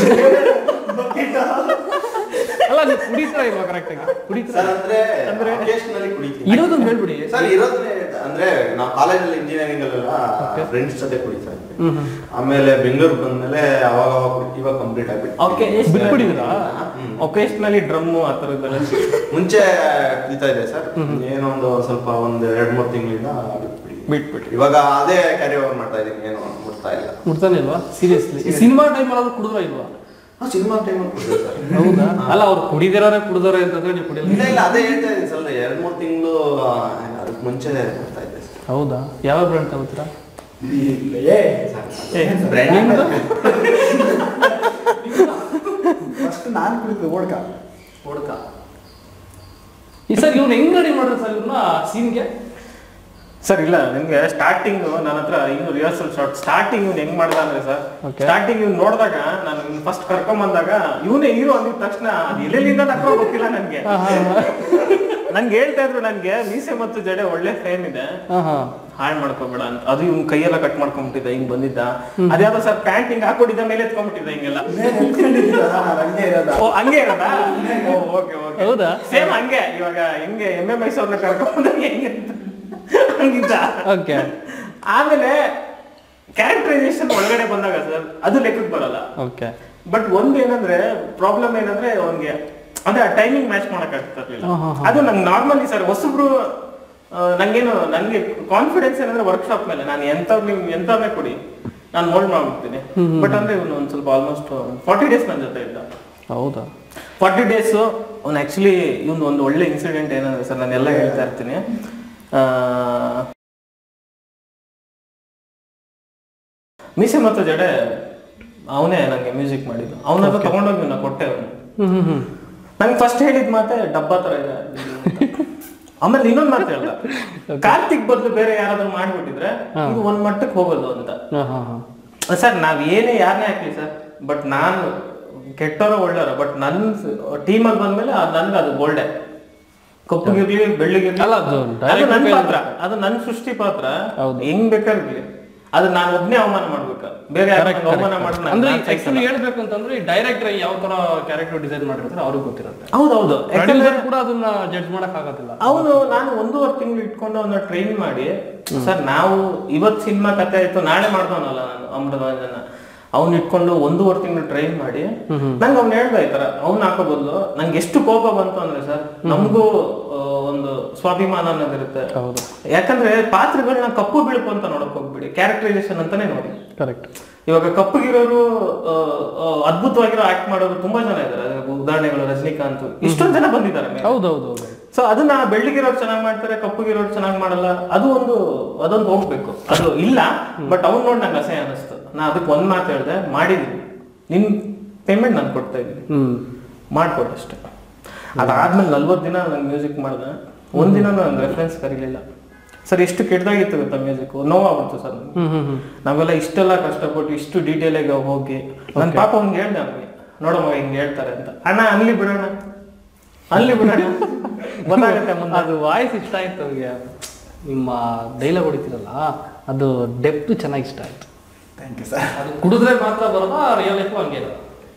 Speaker 2: ಅಲ್ಲ ನೀವು ಕುಡಿತೀರಾ ಇವಾಗ ಕರೆಕ್ಟ್ ಆಗಿ ಕುಡಿತೀರಾ
Speaker 1: ಸರ್ ಅಂದ್ರೆ occasionally ಕುಡಿತೀನಿ
Speaker 2: ಇರೋದನ್ನ ಹೇಳ್ಬಿಡಿ
Speaker 1: ಸರ್ ಇರೋದ್ರೆ ಅಂದ್ರೆ ನಾವು ಕಾಲೇಜಲ್ಲಿ ಇಂಜಿನಿಯರಿಂಗ್ ಅಲ್ಲೆಲ್ಲ
Speaker 2: Okay.
Speaker 1: ಫ್ರೆಂಡ್ಸ್ ಜೊತೆ ಕುಡಿತಾ ಇದ್ವಿ
Speaker 2: ಹ್ಮ್ ಹ್ಮ್.
Speaker 1: ಆಮೇಲೆ ಬೆಂಗಳೂರು ಬಂದ್ಮೇಲೆ ಅವಾಗ ಅವಾಗ ಕುಡಿ- ಇವಾಗ ಕಂಪ್ಲೀಟ್ ಆಗ್ಬಿಟ್ಟು
Speaker 5: ಓಕೆ
Speaker 2: ಬಿಟ್ಬಿಟ್ಟಿದ್ರಾ?
Speaker 5: ಒಕೇಶನಲಿ ಡ್ರಮ್ಮು ಆ ಥರದ್ದೆಲ್ಲ
Speaker 1: ಮುಂಚೆ ಕುಡಿತಾ ಇದೆ ಸರ್ ಏನೋ ಒಂದು ಸ್ವಲ್ಪ ಒಂದ್ ಎರಡ್ ಮೂರ್ ತಿಂಗಳಿಂದ
Speaker 5: ಬಿಟ್ಬಿಟ್ಟು
Speaker 1: ಇವಾಗ ಅದೇ ಕ್ಯಾರಿ ಓವರ್ ಮಾಡ್ತಾ ಇದೀನಿ ಏನು ಮುಟ್ತಾ ಇಲ್ಲ
Speaker 2: ಮುಡ್ತಾನೆ ಇಲ್ವಾ ಸೀರಿಯಸ್ಲಿ ಸಿನಿಮಾ ಟೈಮ್ ಆದ್ರೂ ಕುಡಿದ್ರ ಇಲ್ವಾ
Speaker 1: ಸಿನಿಮಾ ಟೈಮಲ್ಲಿ ಕುಡಿದೆ ಸರ್
Speaker 2: ಹೌದಾ ಅಲ್ಲ ಅವ್ರು ಕುಡಿದಿರೋರೆ ಕುಡಿದೋರೆ ಅಂತಂದ್ರೆ ನೀವು ಕುಡಿಯಲ್ಲ
Speaker 1: ಇಲ್ಲ ಇಲ್ಲ ಅದೇ ಹೇಳ್ತಾ ಇದ್ದೀನಿ ಸರ್ ಎರಡ್ ಮೂರ್ ತಿಂಗಳು ಅದಕ್ಕೆ ಮುಂಚೆ ಮಾಡ್ತಾ ಇದ್ದೆ ಸರ್
Speaker 2: ಹೌದಾ ಯಾವ ಬ್ರ್ಯಾಂಡ್ ತಗೋತೀರಾ
Speaker 3: ಫಸ್ಟ್ ನಾನು ಕುಡಿದು ಓಡ್ಕ
Speaker 2: ಹುಡ್ಕ ಈ ಸರ್ ಇವ್ನು ಹೆಂಗ್ ರೆಡಿ ಮಾಡ್ರಿ ಸರ್ ಇವ್ನ ಸೀನ್ಗೆ
Speaker 5: ಸರ್ ಇಲ್ಲ ನಿಮ್ಗೆ ಸ್ಟಾರ್ಟಿಂಗ್ ನನ್ನ ಹತ್ರ ಇನ್ನು ರಿಹರ್ಸಲ್ ಶಾರ್ಟ್ ಸ್ಟಾರ್ಟಿಂಗ್ ಇವ್ನು ಹೆಂಗ್ ಮಾಡ್ದ ಅಂದ್ರೆ ಸರ್
Speaker 2: Okay.
Speaker 5: ಸ್ಟಾರ್ಟಿಂಗ್ ಇವ್ನು ನೋಡಿದಾಗ ನಾನು ಫಸ್ಟ್ ಕರ್ಕೊಂಡ್ ಬಂದಾಗ ಇವನೇ ಹೀರೋ ಅಂದಿದ ತಕ್ಷಣ ಅದು ಎಲ್ಲೆಲ್ಲಿಂದ ತಕ್ಕೋ ಗೊತ್ತಿಲ್ಲ ನನ್ಗೆ ನನ್ಗೆ ಹೇಳ್ತಾ ಇದ್ರು ನನ್ಗೆ ಮೀಸೆ ಮತ್ತು ಜಡೆ ಒಳ್ಳೆ ಫೇಮ್ ಇದೆ
Speaker 2: ಹಾ ಹಾ
Speaker 5: ಹಾಳ್ ಮಾಡ್ಕೋಬೇಡ ಅಂತ ಅದು ಇವ್ನ್ ಕೈಯೆಲ್ಲ ಕಟ್ ಮಾಡ್ಕೊಂಡ್ಬಿಟ್ಟಿದ್ದ ಹಿಂಗ್ ಬಂದಿದ್ದ ಅದ್ಯಾವ್ದೋ ಸರ್ ಪ್ಯಾಂಟ್ ಹಿಂಗ್ ಹಾಕೊಂಡಿದ್ದ ಮೇಲೆ ಎತ್ಕೊಂಡ್ಬಿಟ್ಟಿದ್ದ ಹಿಂಗೆಲ್ಲ
Speaker 3: ಹಂಗೆ ಇರೋದ
Speaker 5: ಓ ಹಂಗೆ ಇರೋದಾ ಓಕೆ ಓಕೆ
Speaker 2: ಹೌದಾ
Speaker 5: ಸೇಮ್ ಹಂಗೆ ಇವಾಗ ಹೆಂಗೆ ಎಮ್ಮೆ ಮೈಸೂರ್ನ ಕರ್ಕೊಂಡ್ ಹೆಂಗೆ ಅಂತ ಹಂಗಿದ್ದ
Speaker 2: ಓಕೆ
Speaker 5: ಆಮೇಲೆ ಕ್ಯಾರೆಕ್ಟರೈಸೇಷನ್ ಒಳಗಡೆ ಬಂದಾಗ ಸರ್ ಅದು ಲೆಕ್ಕಕ್ಕೆ ಬರಲ್ಲ
Speaker 2: ಓಕೆ
Speaker 5: ಬಟ್ ಒಂದ್ ಏನಂದ್ರೆ ಪ್ರಾಬ್ಲಮ್ ಏನಂದ್ರೆ ಅವ್ನಿಗೆ ಅಂದ್ರೆ ಆ ಟೈಮಿಂಗ್ ಮ್ಯಾಚ್ ಮಾಡಕ್ ಆಗ್ತಾ ಇರ್ಲಿಲ್ಲ ಅದು ನಂಗೆ ನಾರ್ಮಲಿ ಸರ್ ಹೊಸಬ್ರು ಆ, ನಂಗೇನು ನಂಗೆ ಕಾನ್ಫಿಡೆನ್ಸ್ ಏನಂದ್ರೆ ವರ್ಕ್ಶಾಪ್ ಮೇಲೆ ನಾನು ಎಂತವ್ರು ನೀವು ಎಂತವ್ರನ್ನೇ ಕೊಡಿ ನಾನು ಮೋಲ್ಡ್ ಮಾಡ್ಬಿಡ್ತೀನಿ ಬಟ್ ಅಂದ್ರೆ ಇವನು ಒಂದ್ ಸ್ವಲ್ಪ ಆಲ್ಮೋಸ್ಟ್ ಫಾರ್ಟಿ ಡೇಸ್ ನನ್ನ ಜೊತೆ ಇದ್ದ
Speaker 2: ಹೌದಾ
Speaker 5: ಫಾರ್ಟಿ ಡೇಸ್ ಅವ್ನು ಆಕ್ಚುಲಿ ಇವನು ಒಂದು ಒಳ್ಳೆ ಇನ್ಸಿಡೆಂಟ್ ಏನಂದ್ರೆ ಸರ್ ನಾನು ಎಲ್ಲ ಹೇಳ್ತಾ ಇರ್ತೀನಿ ಆ, ಮೀಸೆ ಮತ್ತು ಜಡೆ ಅವನೇ ನಂಗೆ ಮ್ಯೂಸಿಕ್ ಮಾಡಿದ್ದು ಅವನತ್ರ ತಗೊಂಡೋಗಿ ನಾ ಕೊಟ್ಟೆ ಅವನು
Speaker 2: ಹ್ಮ್ ಹ್ಮ್ ಹ್ಮ್
Speaker 5: ನಂಗೆ ಫಸ್ಟ್ ಹೇಳಿದ್ ಮಾತೆ ಡಬ್ಬ ತರ ಇದೆ ಆಮೇಲೆ ಇನ್ನೊಂದ್ ಮಾತು ಹೇಳ್ದ ಕಾರ್ತಿಕ್ ಬದಲು ಬೇರೆ ಯಾರಾದ್ರೂ ಮಾಡ್ಬಿಟ್ಟಿದ್ರೆ ಇದು ಒಂದ್ ಮಟ್ಟಕ್ಕೆ ಹೋಗೋದು ಅಂತ
Speaker 2: ಹಾ ಹಾ ಹಾ
Speaker 5: ಸರ್ ನಾವ್ ಏನೇ ಯಾರನ್ನೇ ಹಾಕ್ಲಿ ಸರ್ ಬಟ್ ನಾನು ಕೆಟ್ಟವರ ಒಳ್ಳೆಯವರು ಬಟ್ ನನ್ ಟೀಮಲ್ಲಿ ಬಂದ್ಮೇಲೆ ಅದ್ ನನ್ಗೆ ಅದು ಗೋಲ್ಡೆ ಕಪ್ಪಗಿರ್ಲಿ ಬೆಳ್ಳಿಗಿರ್ಲಿ
Speaker 2: ಅಲ್ಲ, ಅದು
Speaker 5: ಅದು ನನ್
Speaker 2: direct
Speaker 5: ಪಾತ್ರ ಅದು ನನ್ ಸೃಷ್ಟಿ ಪಾತ್ರ
Speaker 2: ಹೌದು.
Speaker 5: ಹೆಂಗ್ ಬೇಕಾಗಿರ್ಲಿ ಅದು ನಾನು ಒಬ್ನೇ ಅವಮಾನ ಮಾಡ್ಬೇಕ ಬೇರೆ ಯಾರು ನಂಗೆ ಅವಮಾನ ಮಾಡಿದ್ರೆ
Speaker 2: ಅಂದ್ರೆ
Speaker 5: ನಾನ್ ಸಹಿಸಲ್ಲ.
Speaker 2: ಆಕ್ಚುಲಿ ಹೇಳ್ಬೇಕು ಅಂತಂದ್ರೆ ಈ ಡೈರೆಕ್ಟರ್ ಯಾವ ತರ ಕ್ಯಾರೆಕ್ಟರ್ ಡಿಸೈನ್ ಮಾಡಿರ್ತಾರೆ ಅವ್ರಿಗೆ ಗೊತ್ತಿರುತ್ತೆ
Speaker 5: ಹೌದೌದು ಯಾಕಂದ್ರೆ
Speaker 2: Producer ಕೂಡ ಅದನ್ನ ಜಡ್ಜ್ ಮಾಡಕ್ ಆಗೋದಿಲ್ಲ
Speaker 5: ಅವನು ನಾನು ಒಂದೂವರೆ ತಿಂಗಳು ಇಟ್ಕೊಂಡು ಅವನ್ನ ಟ್ರೈನ್ ಮಾಡಿ ಸರ್ ನಾವು ಇವತ್ ಸಿನಿಮಾ ಕತೆ ಆಯ್ತು ನಾಳೆ ಮಾಡ್ದವನಲ್ಲ ನಾನು ಅಮೃತವಂಜನ ಅವ್ನ್ ಇಟ್ಕೊಂಡು ಒಂದೂವರೆ ತಿಂಗಳು ಟ್ರೈನ್ ಮಾಡಿ ನಂಗೆ ಅವ್ನು ಹೇಳ್ದ ಈ ತರ ಅವ್ನ್ ಹಾಕೋ ಬದಲು ನಂಗೆ ಎಷ್ಟು ಕೋಪ ಬಂತು ಅಂದ್ರೆ ಸರ್ ನಮಗೂ ಒಂದು ಸ್ವಾಭಿಮಾನ ಅನ್ನೋದಿರುತ್ತೆ
Speaker 2: ಹೌದು
Speaker 5: ಯಾಕಂದ್ರೆ ಪಾತ್ರಗಳನ್ನ ಕಪ್ಪು ಬಿಳುಪು ಅಂತ ನೋಡಕ್ ಹೋಗ್ಬಿಡಿ ಕ್ಯಾರೆಕ್ಟರೈಸೇಷನ್ ಅಂತಾನೆ ನೋಡಿ
Speaker 2: ಕರೆಕ್ಟ್
Speaker 5: ಇವಾಗ ಕಪ್ಪಗಿರೋರು ಆ, ಆ, ಅದ್ಭುತವಾಗಿರೋ ಆಕ್ಟ್ ಮಾಡೋರು ತುಂಬಾ ಜನ ಇದಾರೆ ಅದ್ರ ಉದಾಹರಣೆಗಳು ರಜನಿಕಾಂತ್ ಇಷ್ಟೊಂದು ಜನ ಬಂದಿದ್ದಾರೆ ಮೇಲೆ.
Speaker 2: ಹೌದೌದು ಹೌದು
Speaker 5: ಸೊ ಅದನ್ನ ಬೆಳ್ಳಿಗಿರೋರು ಚೆನ್ನಾಗಿ ಮಾಡ್ತಾರೆ ಕಪ್ಪಗಿರೋರು ಚೆನ್ನಾಗಿ ಮಾಡಲ್ಲ ಅದು ಒಂದು ಅದೊಂದು ಹೋಗ್ಬೇಕು ಅದು ಇಲ್ಲ ಬಟ್ ಅವ್ನ್ ನೋಡಿ ನಂಗೆ ಅಸಹ್ಯ ಅನಿಸ್ತು ನಾ ಅದಕ್ಕೆ ಒಂದ್ ಮಾತು ಹೇಳ್ದೆ ಮಾಡಿದೀನಿ ನಿನ್ ಪೇಮೆಂಟ್ ನಾನು ಕೊಡ್ತಾ ಇದ್ದೀನಿ
Speaker 2: ಹ್ಮ್
Speaker 5: ಮಾಡ್ಕೊಡು ಅಷ್ಟೇ ಅದಾದ್ಮೇಲೆ ನಲ್ವತ್ತು ದಿನ ನಂಗೆ ಮ್ಯೂಸಿಕ್ ಮಾಡ್ದೆ ಒಂದಿನ ನಂಗೆ ರೆಫರೆನ್ಸ್ ಕರೀಲಿಲ್ಲ ಸರ್ ಎಷ್ಟು ಕೆಟ್ಟದಾಗಿತ್ತು ಗೊತ್ತಾ ಮ್ಯೂಸಿಕ್ ನೋವಾಗ್ಬಿಡ್ತು ಸರ್ ನನ್ಗೆ.
Speaker 2: ಹ್ಮ್ ಹ್ಮ್ ಹ್ಮ್
Speaker 5: ನಾವೆಲ್ಲ ಇಷ್ಟೆಲ್ಲ ಕಷ್ಟಪಟ್ಟು ಇಷ್ಟು ಡೀಟೇಲ್ ಆಗಿ ಹೋಗಿ ನನ್ನ ಪಾಪ ಅವ್ನಿಗೆ ಹೇಳ್ದೆ ಅವ್ನಿಗೆ ನೋಡಮ್ಮ ಹಿಂಗೆ ಹೇಳ್ತಾರೆ ಅಂತ ಅಣ್ಣ ಅಲ್ಲಿ ಬಿಡೋಣ ಅಲ್ಲಿ ಬಿಡೋಣ ಗೊತ್ತಾಗತ್ತೆ ಮುಂದೆ
Speaker 2: ಅದು ವಾಯ್ಸ್ ಇಷ್ಟ ಆಯ್ತು ಅವ್ರಿಗೆ ನಿಮ್ಮ ಡೈಲಾಗ್ ಹೊಡಿತೀರಲ್ಲ ಅದು ಡೆಪ್ತ್ ಚೆನ್ನಾಗಿ ಇಷ್ಟ ಆಯ್ತು
Speaker 3: ಥ್ಯಾಂಕ್ ಯು ಸರ್
Speaker 2: ಅದು ಕುಡಿದ್ರೆ ಮಾತ್ರ ಬರೋದಾ ರಿಯಲ್ ಲೈಫ್ ಹಂಗೆ ಇರೋದಾ?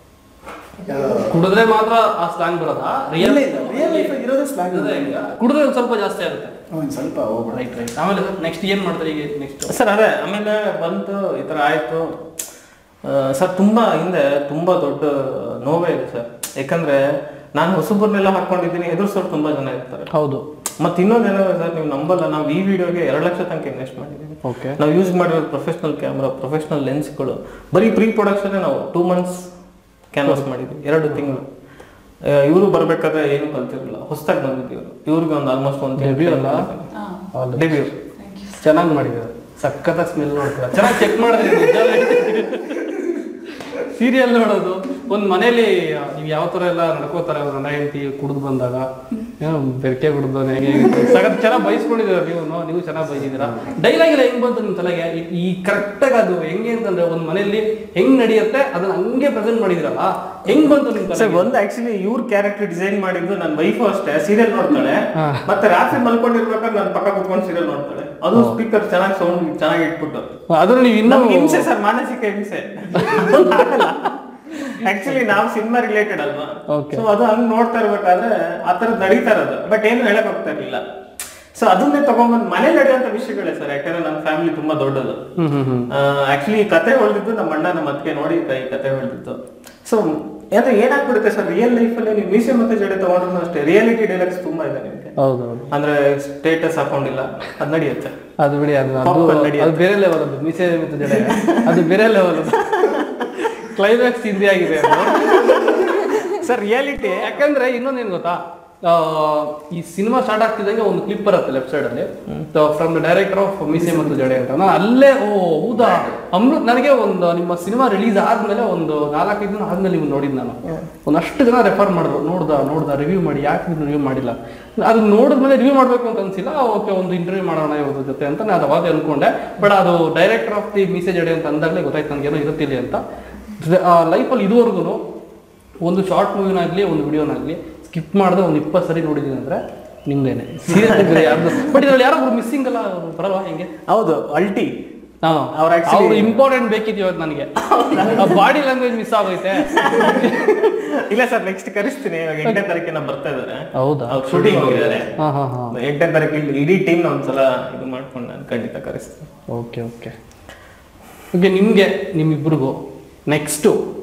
Speaker 2: ಕುಡಿದ್ರೆ ಮಾತ್ರ ಆ ಸ್ಲಾಂಗ್ ಬರೋದಾ ರಿಯಲ್
Speaker 3: ರಿಯಲ್ ಲೈಫ್ ಇರೋದೇ ಸ್ಲಾಂಗ್
Speaker 2: ಕುಡಿದ್ರೆ ಒಂದು ಸ್ವಲ್ಪ ಜಾಸ್ತಿ ಆಗುತ್ತೆ
Speaker 3: ಒಂದು ಸ್ವಲ್ಪ ಹೋಗ್ಬಿಡ
Speaker 2: ರೈಟ್ ರೈಟ್ ಆಮೇಲೆ ನೆಕ್ಸ್ಟ್ ಏನ್ ಮಾಡ್ತಾರೆ ಈಗ ನೆಕ್ಸ್ಟ್
Speaker 5: ಸರ್ ಅದೇ ಆಮೇಲೆ ಬಂತು ಈ ತರ ಆಯ್ತು ಸರ್ ತುಂಬಾ ಹಿಂದೆ ತುಂಬಾ ದೊಡ್ಡ ನೋವೇ ಇದೆ ಸರ್ ಯಾಕಂದ್ರೆ ನಾನು ಹೊಸಬರ್ನೆಲ್ಲ ಹಾಕೊಂಡಿದ್ದೀನಿ ಎದುರಿಸೋರು ತುಂಬಾ ಜನ ಇರ್ತಾರೆ
Speaker 2: ಹೌದು
Speaker 5: ಮತ್ತೆ ಇನ್ನೊಂದು ಏನಂದ್ರೆ ಸರ್ ನೀವು ನಂಬಲ್ಲ ನಾವು ಈ ವಿಡಿಯೋಗೆ ಎರಡು ಲಕ್ಷ ತನಕ ಇನ್ವೆಸ್ಟ್ ಮಾಡಿದ್ದೀವಿ
Speaker 2: ಓಕೆ
Speaker 5: ನಾವು ಯೂಸ್ ಮಾಡಿರೋದು ಪ್ರೊಫೆಷನಲ್ ಕ್ಯಾಮ್ರಾ ಪ್ರೊಫೆಷನಲ್ ಲೆನ್ಸ್ಗಳು ಬರೀ ಪ್ರೀ ಪ್ರೊಡಕ್ಷನ್ ನಾವು ಟೂ ಮಂತ್ಸ್ ಕ್ಯಾನ್ವಾಸ್ ಮಾಡಿದ್ವಿ ಎರಡು ತಿಂಗಳು ಇವರು ಬರ್ಬೇಕಾದ್ರೆ ಏನು ಕಲ್ತಿರಲಿಲ್ಲ ಹೊಸದಾಗಿ ಬಂದಿದ್ದೀವಿ ಇವರು ಇವ್ರಿಗೆ ಒಂದು ಆಲ್ಮೋಸ್ಟ್ ಒಂದು
Speaker 2: Debut ಅಲ್ಲ?
Speaker 5: ಡೆಬ್ಯೂ
Speaker 2: ಚೆನ್ನಾಗಿ ಮಾಡಿದ್ದಾರೆ ಸಖತ್ತಾಗಿ ಸ್ಮೆಲ್ ನೋಡ್ತಾರೆ ಚೆನ್ನಾಗಿ ಚೆಕ್ ಮಾಡಿದ್ರೆ ಸೀರಿಯಲ್ ನೋಡೋದು ಒಂದು ಮನೇಲಿ ನೀವು ಯಾವ ಥರ ಎಲ್ಲ ನಡ್ಕೋತಾರೆ ಅವ್ರ ಗಂಡ ಹೆಂಡತಿ ಕುಡಿದು ಬಂದಾಗ ಏನೋ ಬೆರಕೆ ಕುಡಿದು ಹೇಗೆ ಸಖತ್ ಚೆನ್ನಾಗಿ ಬಯಸ್ಕೊಂಡಿದ್ದೀರ ನೀವು ನೀವು ಚೆನ್ನಾಗಿ ಬೈದಿದ್ದೀರಾ ಡೈಲಾಗ್ ಎಲ್ಲ ಹೆಂಗ್ ಬಂತು ನಿಮ್ಮ ತಲೆಗೆ ಈ- ಈ ಕರೆಕ್ಟಾಗಿ ಅದು ಹೆಂಗೆ ಅಂತಂದ್ರೆ ಒಂದು ಮನೆಯಲ್ಲಿ ಹೆಂಗ್ ನಡೆಯುತ್ತೆ ಅದನ್ನ ಹಂಗೆ ಪ್ರೆಸೆಂಟ್ ಮಾಡಿದಿರಲ್ಲ ಹೆಂಗ್ ಬಂತು ನಿಮ್ಮ
Speaker 5: ಸರ್
Speaker 2: ತಲೆಗೆ
Speaker 5: ಒಂದು ಆಕ್ಚುಲಿ ಇವ್ರ ಕ್ಯಾರೆಕ್ಟರ್ ಡಿಸೈನ್ ಮಾಡಿದ್ದು ನನ್ನ ವೈಫು ಅಷ್ಟೇ ಸೀರಿಯಲ್ ನೋಡ್ತಾಳೆ
Speaker 2: ಹಾ.
Speaker 5: ಮತ್ತೆ ರಾತ್ರಿ ಮಲ್ಕೊಂಡಿರ್ಬೇಕಾದ್ರೆ ನನ್ನ ಪಕ್ಕ ಕುತ್ಕೊಂಡು ಸೀರಿಯಲ್ ನೋಡ್ತಾಳೆ ಅದು ಸ್ಪೀಕರ್ ಚೆನ್ನಾಗಿ ಸೌಂಡ್ ಚೆನ್ನಾಗಿ ಇಟ್ಬಿಟ್ಟು
Speaker 2: ಆದ್ರೂ ನೀವು ಇನ್ನೂ
Speaker 5: ನಮ್ಗೆ ಹಿಂಸೆ ಸರ್ ಮಾನಸಿಕ ಹಿಂಸೆ ಆಕ್ಚುಲಿ ನಾವು ಸಿನಿಮಾ ರಿಲೇಟೆಡ್ ಅಲ್ವಾ
Speaker 2: Okay.
Speaker 5: ಸೊ ಅದು ಹಂಗ್ ನೋಡ್ತಾ ಇರ್ಬೇಕಾದ್ರೆ ಆ ತರದ್ ನಡೀತಾ ಇರೋದು ಬಟ್ ಏನು ಹೇಳಕ್ ಹೋಗ್ತಾ ಇರ್ಲಿಲ್ಲ ಸೊ ಅದನ್ನೇ ತಗೊಂಡ್ಬಂದು ಮನೆ ನಡೆಯುವಂತ ವಿಷಯಗಳೇ ಸರ್ ಯಾಕಂದ್ರೆ ನನ್ನ ಫ್ಯಾಮಿಲಿ ತುಂಬಾ ದೊಡ್ಡದು
Speaker 2: ಹ್ಮ್ ಹ್ಮ್ ಹ್ಮ್
Speaker 5: ಆಕ್ಚುಲಿ ಕತೆ ಹೊಳ್ದಿದ್ದು ನಮ್ಮ ಅಣ್ಣ ನಮ್ಮ ಅತ್ತಿಗೆ ನೋಡಿ ಕೈ ಕತೆ ಹೊಳ್ದಿದ್ದು ಸೊ ಅಂದ್ರೆ ಏನಾಗ್ಬಿಡುತ್ತೆ ಸರ್ ರಿಯಲ್ ಲೈಫಲ್ಲಿ ನೀವು ಮೀಸೆ ಮತ್ತೆ ಜಡೆ ತಗೊಂಡ್ರು ಅಷ್ಟೇ ರಿಯಾಲಿಟಿ ಡೈಲಾಗ್ಸ್ ತುಂಬಾ ಇದೆ ನಿಮ್ಗೆ
Speaker 2: ಹೌದೌದು
Speaker 5: ಅಂದ್ರೆ ಸ್ಟೇಟಸ್ ಹಾಕೊಂಡಿಲ್ಲ ಅದ್ ನಡೆಯುತ್ತೆ
Speaker 2: ಅದು ಬಿಡಿ ಅದು ಅದು
Speaker 5: Popcorn ನಡೆಯುತ್ತೆ.
Speaker 2: ಅದು ಬೇರೆ ಲೆವೆಲ್ ಅದು ಮೀಸೆ ಮತ್ತು ಜಡೆ ಅದು ಬೇರೆ ಲೆವೆಲ್ ಅದು ಕ್ಲೈಮ್ಯಾಕ್ಸ್ ಹಿಂದಿ ಆಗಿದೆ ಅದು
Speaker 5: ಸರ್ ರಿಯಾಲಿಟಿ
Speaker 2: ಯಾಕಂದ್ರೆ ಇನ್ನೊಂದೇನು ಗೊತ್ತಾ ಆ, ಈ ಸಿನಿಮಾ ಸ್ಟಾರ್ಟ್ ಆಗ್ತಿದ್ದಂಗೆ ಒಂದು ಕ್ಲಿಪ್ ಬರುತ್ತೆ ಲೆಫ್ಟ್ ಸೈಡ್ ಅಲ್ಲಿ from the director of Meese Mattu ಜಡೆ ಅಂತ ನಾನು ಅಲ್ಲೇ ಓ ಹೌದಾ ಅಮೃತ್ ನನಗೆ ಒಂದು ನಿಮ್ಮ ಸಿನಿಮಾ ರಿಲೀಸ್ ಆದ್ಮೇಲೆ ಒಂದು ನಾಲ್ಕೈದು ದಿನ ಆದ್ಮೇಲೆ ನೀವು ನೋಡಿದ್ ನಾನು ಒಂದಷ್ಟು ಜನ ರೆಫರ್ ಮಾಡಿದ್ರು ನೋಡ್ದ ನೋಡ್ದ ರಿವ್ಯೂ ಮಾಡಿ ಯಾಕೆ ನೀವು ರಿವ್ಯೂ ಮಾಡಿಲ್ಲ ಅದು ನೋಡಿದ್ಮೇಲೆ ರಿವ್ಯೂ ಮಾಡಬೇಕು ಅಂತ ಅನ್ಸಿಲ್ಲ ಓಕೆ ಒಂದು ಇಂಟರ್ವ್ಯೂ ಮಾಡೋಣ ಇವ್ರ ಜೊತೆ ಅಂತ ನಾನು ಅವಾಗ ಅನ್ಕೊಂಡೆ ಬಟ್ ಅದು ಡೈರೆಕ್ಟರ್ ಆಫ್ ದಿ ಮೀಸೆ ಜಡೆ ಅಂತ ಅಂದಾಗಲೇ ಗೊತ್ತಾಯ್ತು ನನಗೆ ಏನೋ ಇರುತ್ತಿಲ್ಲ ಅಂತ ಲೈಫಲ್ಲಿ ಇದುವರೆಗೂ ಒಂದು ಶಾರ್ಟ್ ಮೂವಿನಾಗ್ಲಿ ಒಂದು ವಿಡಿಯೋನಾಗ್ಲಿ ಸ್ಕಿಪ್ ಮಾಡದೆ ಒಂದು ಇಪ್ಪತ್ತು ಸರಿ ನೋಡಿದೀನಿ ಅಂದ್ರೆ ನಿಮ್ದೇನೆ ಸೀರಿಯಸ್ ಯಾರ್ದು ಬಟ್ ಇದ್ರಲ್ಲಿ ಯಾರೋ ಮಿಸ್ಸಿಂಗ್ ಅಲ್ಲ ಅವ್ರು ಬರಲ್ವಾ ಹೆಂಗೆ
Speaker 5: ಹೌದು ಅಲ್ಟಿ ಅವ್ರು
Speaker 2: ಅವ್ರು
Speaker 5: actually-
Speaker 2: ಇಂಪಾರ್ಟೆಂಟ್ ಬೇಕಿತ್ತು ಇವತ್ತು ನನಗೆ ಬಾಡಿ ಲ್ಯಾಂಗ್ವೇಜ್ ಮಿಸ್ ಆಗೋಯ್ತೆ
Speaker 5: ಇಲ್ಲ ಸರ್ ನೆಕ್ಸ್ಟ್ ಕರೆಸ್ತೀನಿ ಇವಾಗ ಎಂಟನೇ ತಾರೀಕಿನ ಬರ್ತಾ ಇದಾರೆ
Speaker 2: ಹೌದಾ
Speaker 5: ಅವ್ರು ಶೂಟಿಂಗ್ ಹೋಗಿದ್ದಾರೆ
Speaker 2: ಹಾ ಹಾ ಹಾ
Speaker 5: ಎಂಟನೇ ತಾರೀಕು ಇಲ್ಲಿ ಇಡೀ ಟೀಮ್ ನ ಒಂದ್ಸಲ ಇದು ಮಾಡ್ಕೊಂಡು ನಾನು ಖಂಡಿತ ಕರೆಸ್ತೀನಿ
Speaker 2: ಓಕೆ ಓಕೆ ಓಕೆ ನಿಮಗೆ ನಿಮ್ಮಿಬ್ರಿಗೂ ನೆಕ್ಸ್ಟು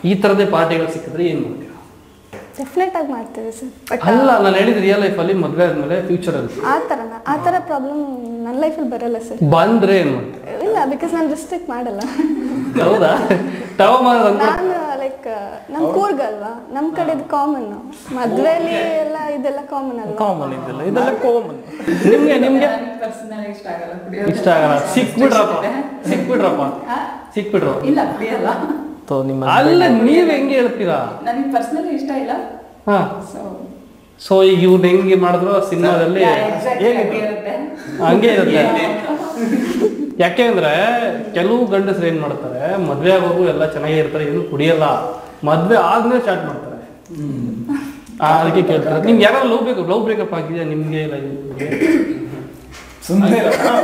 Speaker 2: ಈ ಥರದೇ ಪಾರ್ಟಿಗಳು ಸಿಕ್ಕಿದ್ರೆ ಏನು ಮಾಡ್ತೀರಾ
Speaker 6: ಡೆಫಿನೆಟ್ ಆಗಿ ಮಾಡ್ತೀವಿ ಸರ್ ಬಟ್
Speaker 2: ಅಲ್ಲ ನಾನು ಹೇಳಿದ ರಿಯಲ್ ಲೈಫಲ್ಲಿ ಮದುವೆ ಆದಮೇಲೆ ಫ್ಯೂಚರಲ್ಲಿ
Speaker 6: ಆ ಥರನ ಆ ಥರ ಪ್ರಾಬ್ಲಮ್ ನನ್ನ ಲೈಫಲ್ಲಿ ಬರಲ್ಲ ಸರ್
Speaker 2: ಬಂದ್ರೆ ಏನು ಮಾಡ್ತೀರಾ
Speaker 6: ಇಲ್ಲ ಬಿಕಾಸ್ ನಾನು ರಿಸ್ಟ್ರಿಕ್ಟ್ ಮಾಡಲ್ಲ
Speaker 2: ಹೌದಾ ಟವ ಮಾಡೋದಂತ
Speaker 6: ನಾನು ಲೈಕ್ ನಮ್ಮ ಕೂರ್ಗ್ ಅಲ್ವಾ ನಮ್ಮ ಕಡೆದು ಕಾಮನ್ ಮದ್ವೆಲಿ ಎಲ್ಲ ಇದೆಲ್ಲ ಕಾಮನ್ ಅಲ್ವಾ
Speaker 5: ಕಾಮನ್ ಇದೆಲ್ಲ ಇದೆಲ್ಲ ಕಾಮನ್
Speaker 2: ನಿಮ್ಗೆ ನಿಮ್ಗೆ
Speaker 7: ಪರ್ಸನಲ್ ಇಷ್ಟ ಆಗಲ್ಲ ಕುಡಿಯೋದು.
Speaker 2: ಇಷ್ಟ ಆಗಲ್ಲ ಸಿಕ್ಬಿಡ್ರಪ್ಪ ಸಿಕ್ಬಿಡ್ರಪ್ಪ ಸಿಕ್ಬಿಡ್ರು
Speaker 7: ಇಲ್ಲ ಕುಡಿಯಲ್ಲ
Speaker 5: ನಿಮ್ಮ
Speaker 2: ಅಲ್ಲ ನೀವ್ ಹೆಂಗೆ ಹೇಳ್ತೀರಾ
Speaker 7: ನನಗೆ ಪರ್ಸನಲಿ ಇಷ್ಟ ಇಲ್ಲ
Speaker 2: ಹಾ
Speaker 7: ಸೊ
Speaker 2: ಸೊ ಈಗ ಇವ್ರು ಹೆಂಗೆ ಮಾಡಿದ್ರು ಸಿನಿಮಾದಲ್ಲಿ
Speaker 7: ಇರುತ್ತೆ
Speaker 2: ಹಂಗೆ ಇರುತ್ತೆ ಯಾಕೆ ಅಂದ್ರೆ ಕೆಲವು ಗಂಡಸರು ಏನ್ ಮಾಡ್ತಾರೆ ಮದ್ವೆ ಆಗೋರು ಎಲ್ಲ ಚೆನ್ನಾಗೇ ಇರ್ತಾರೆ ಏನು ಕುಡಿಯಲ್ಲ ಮದ್ವೆ ಆದ್ಮೇಲೆ ಸ್ಟಾರ್ಟ್ ಮಾಡ್ತಾರೆ ಆ, ಅದಕ್ಕೆ ಕೇಳ್ತಾರೆ ನಿಮ್ಗೆ ಯಾರೋ ಲವ್ ಬೇಕು ಲವ್ ಬ್ರೇಕಪ್ ಆಗಿದೆ ನಿಮ್ಗೆ ಇಲ್ಲ ಇವ್ರಿಗೆ?
Speaker 3: ಸುಮ್ಮನೆ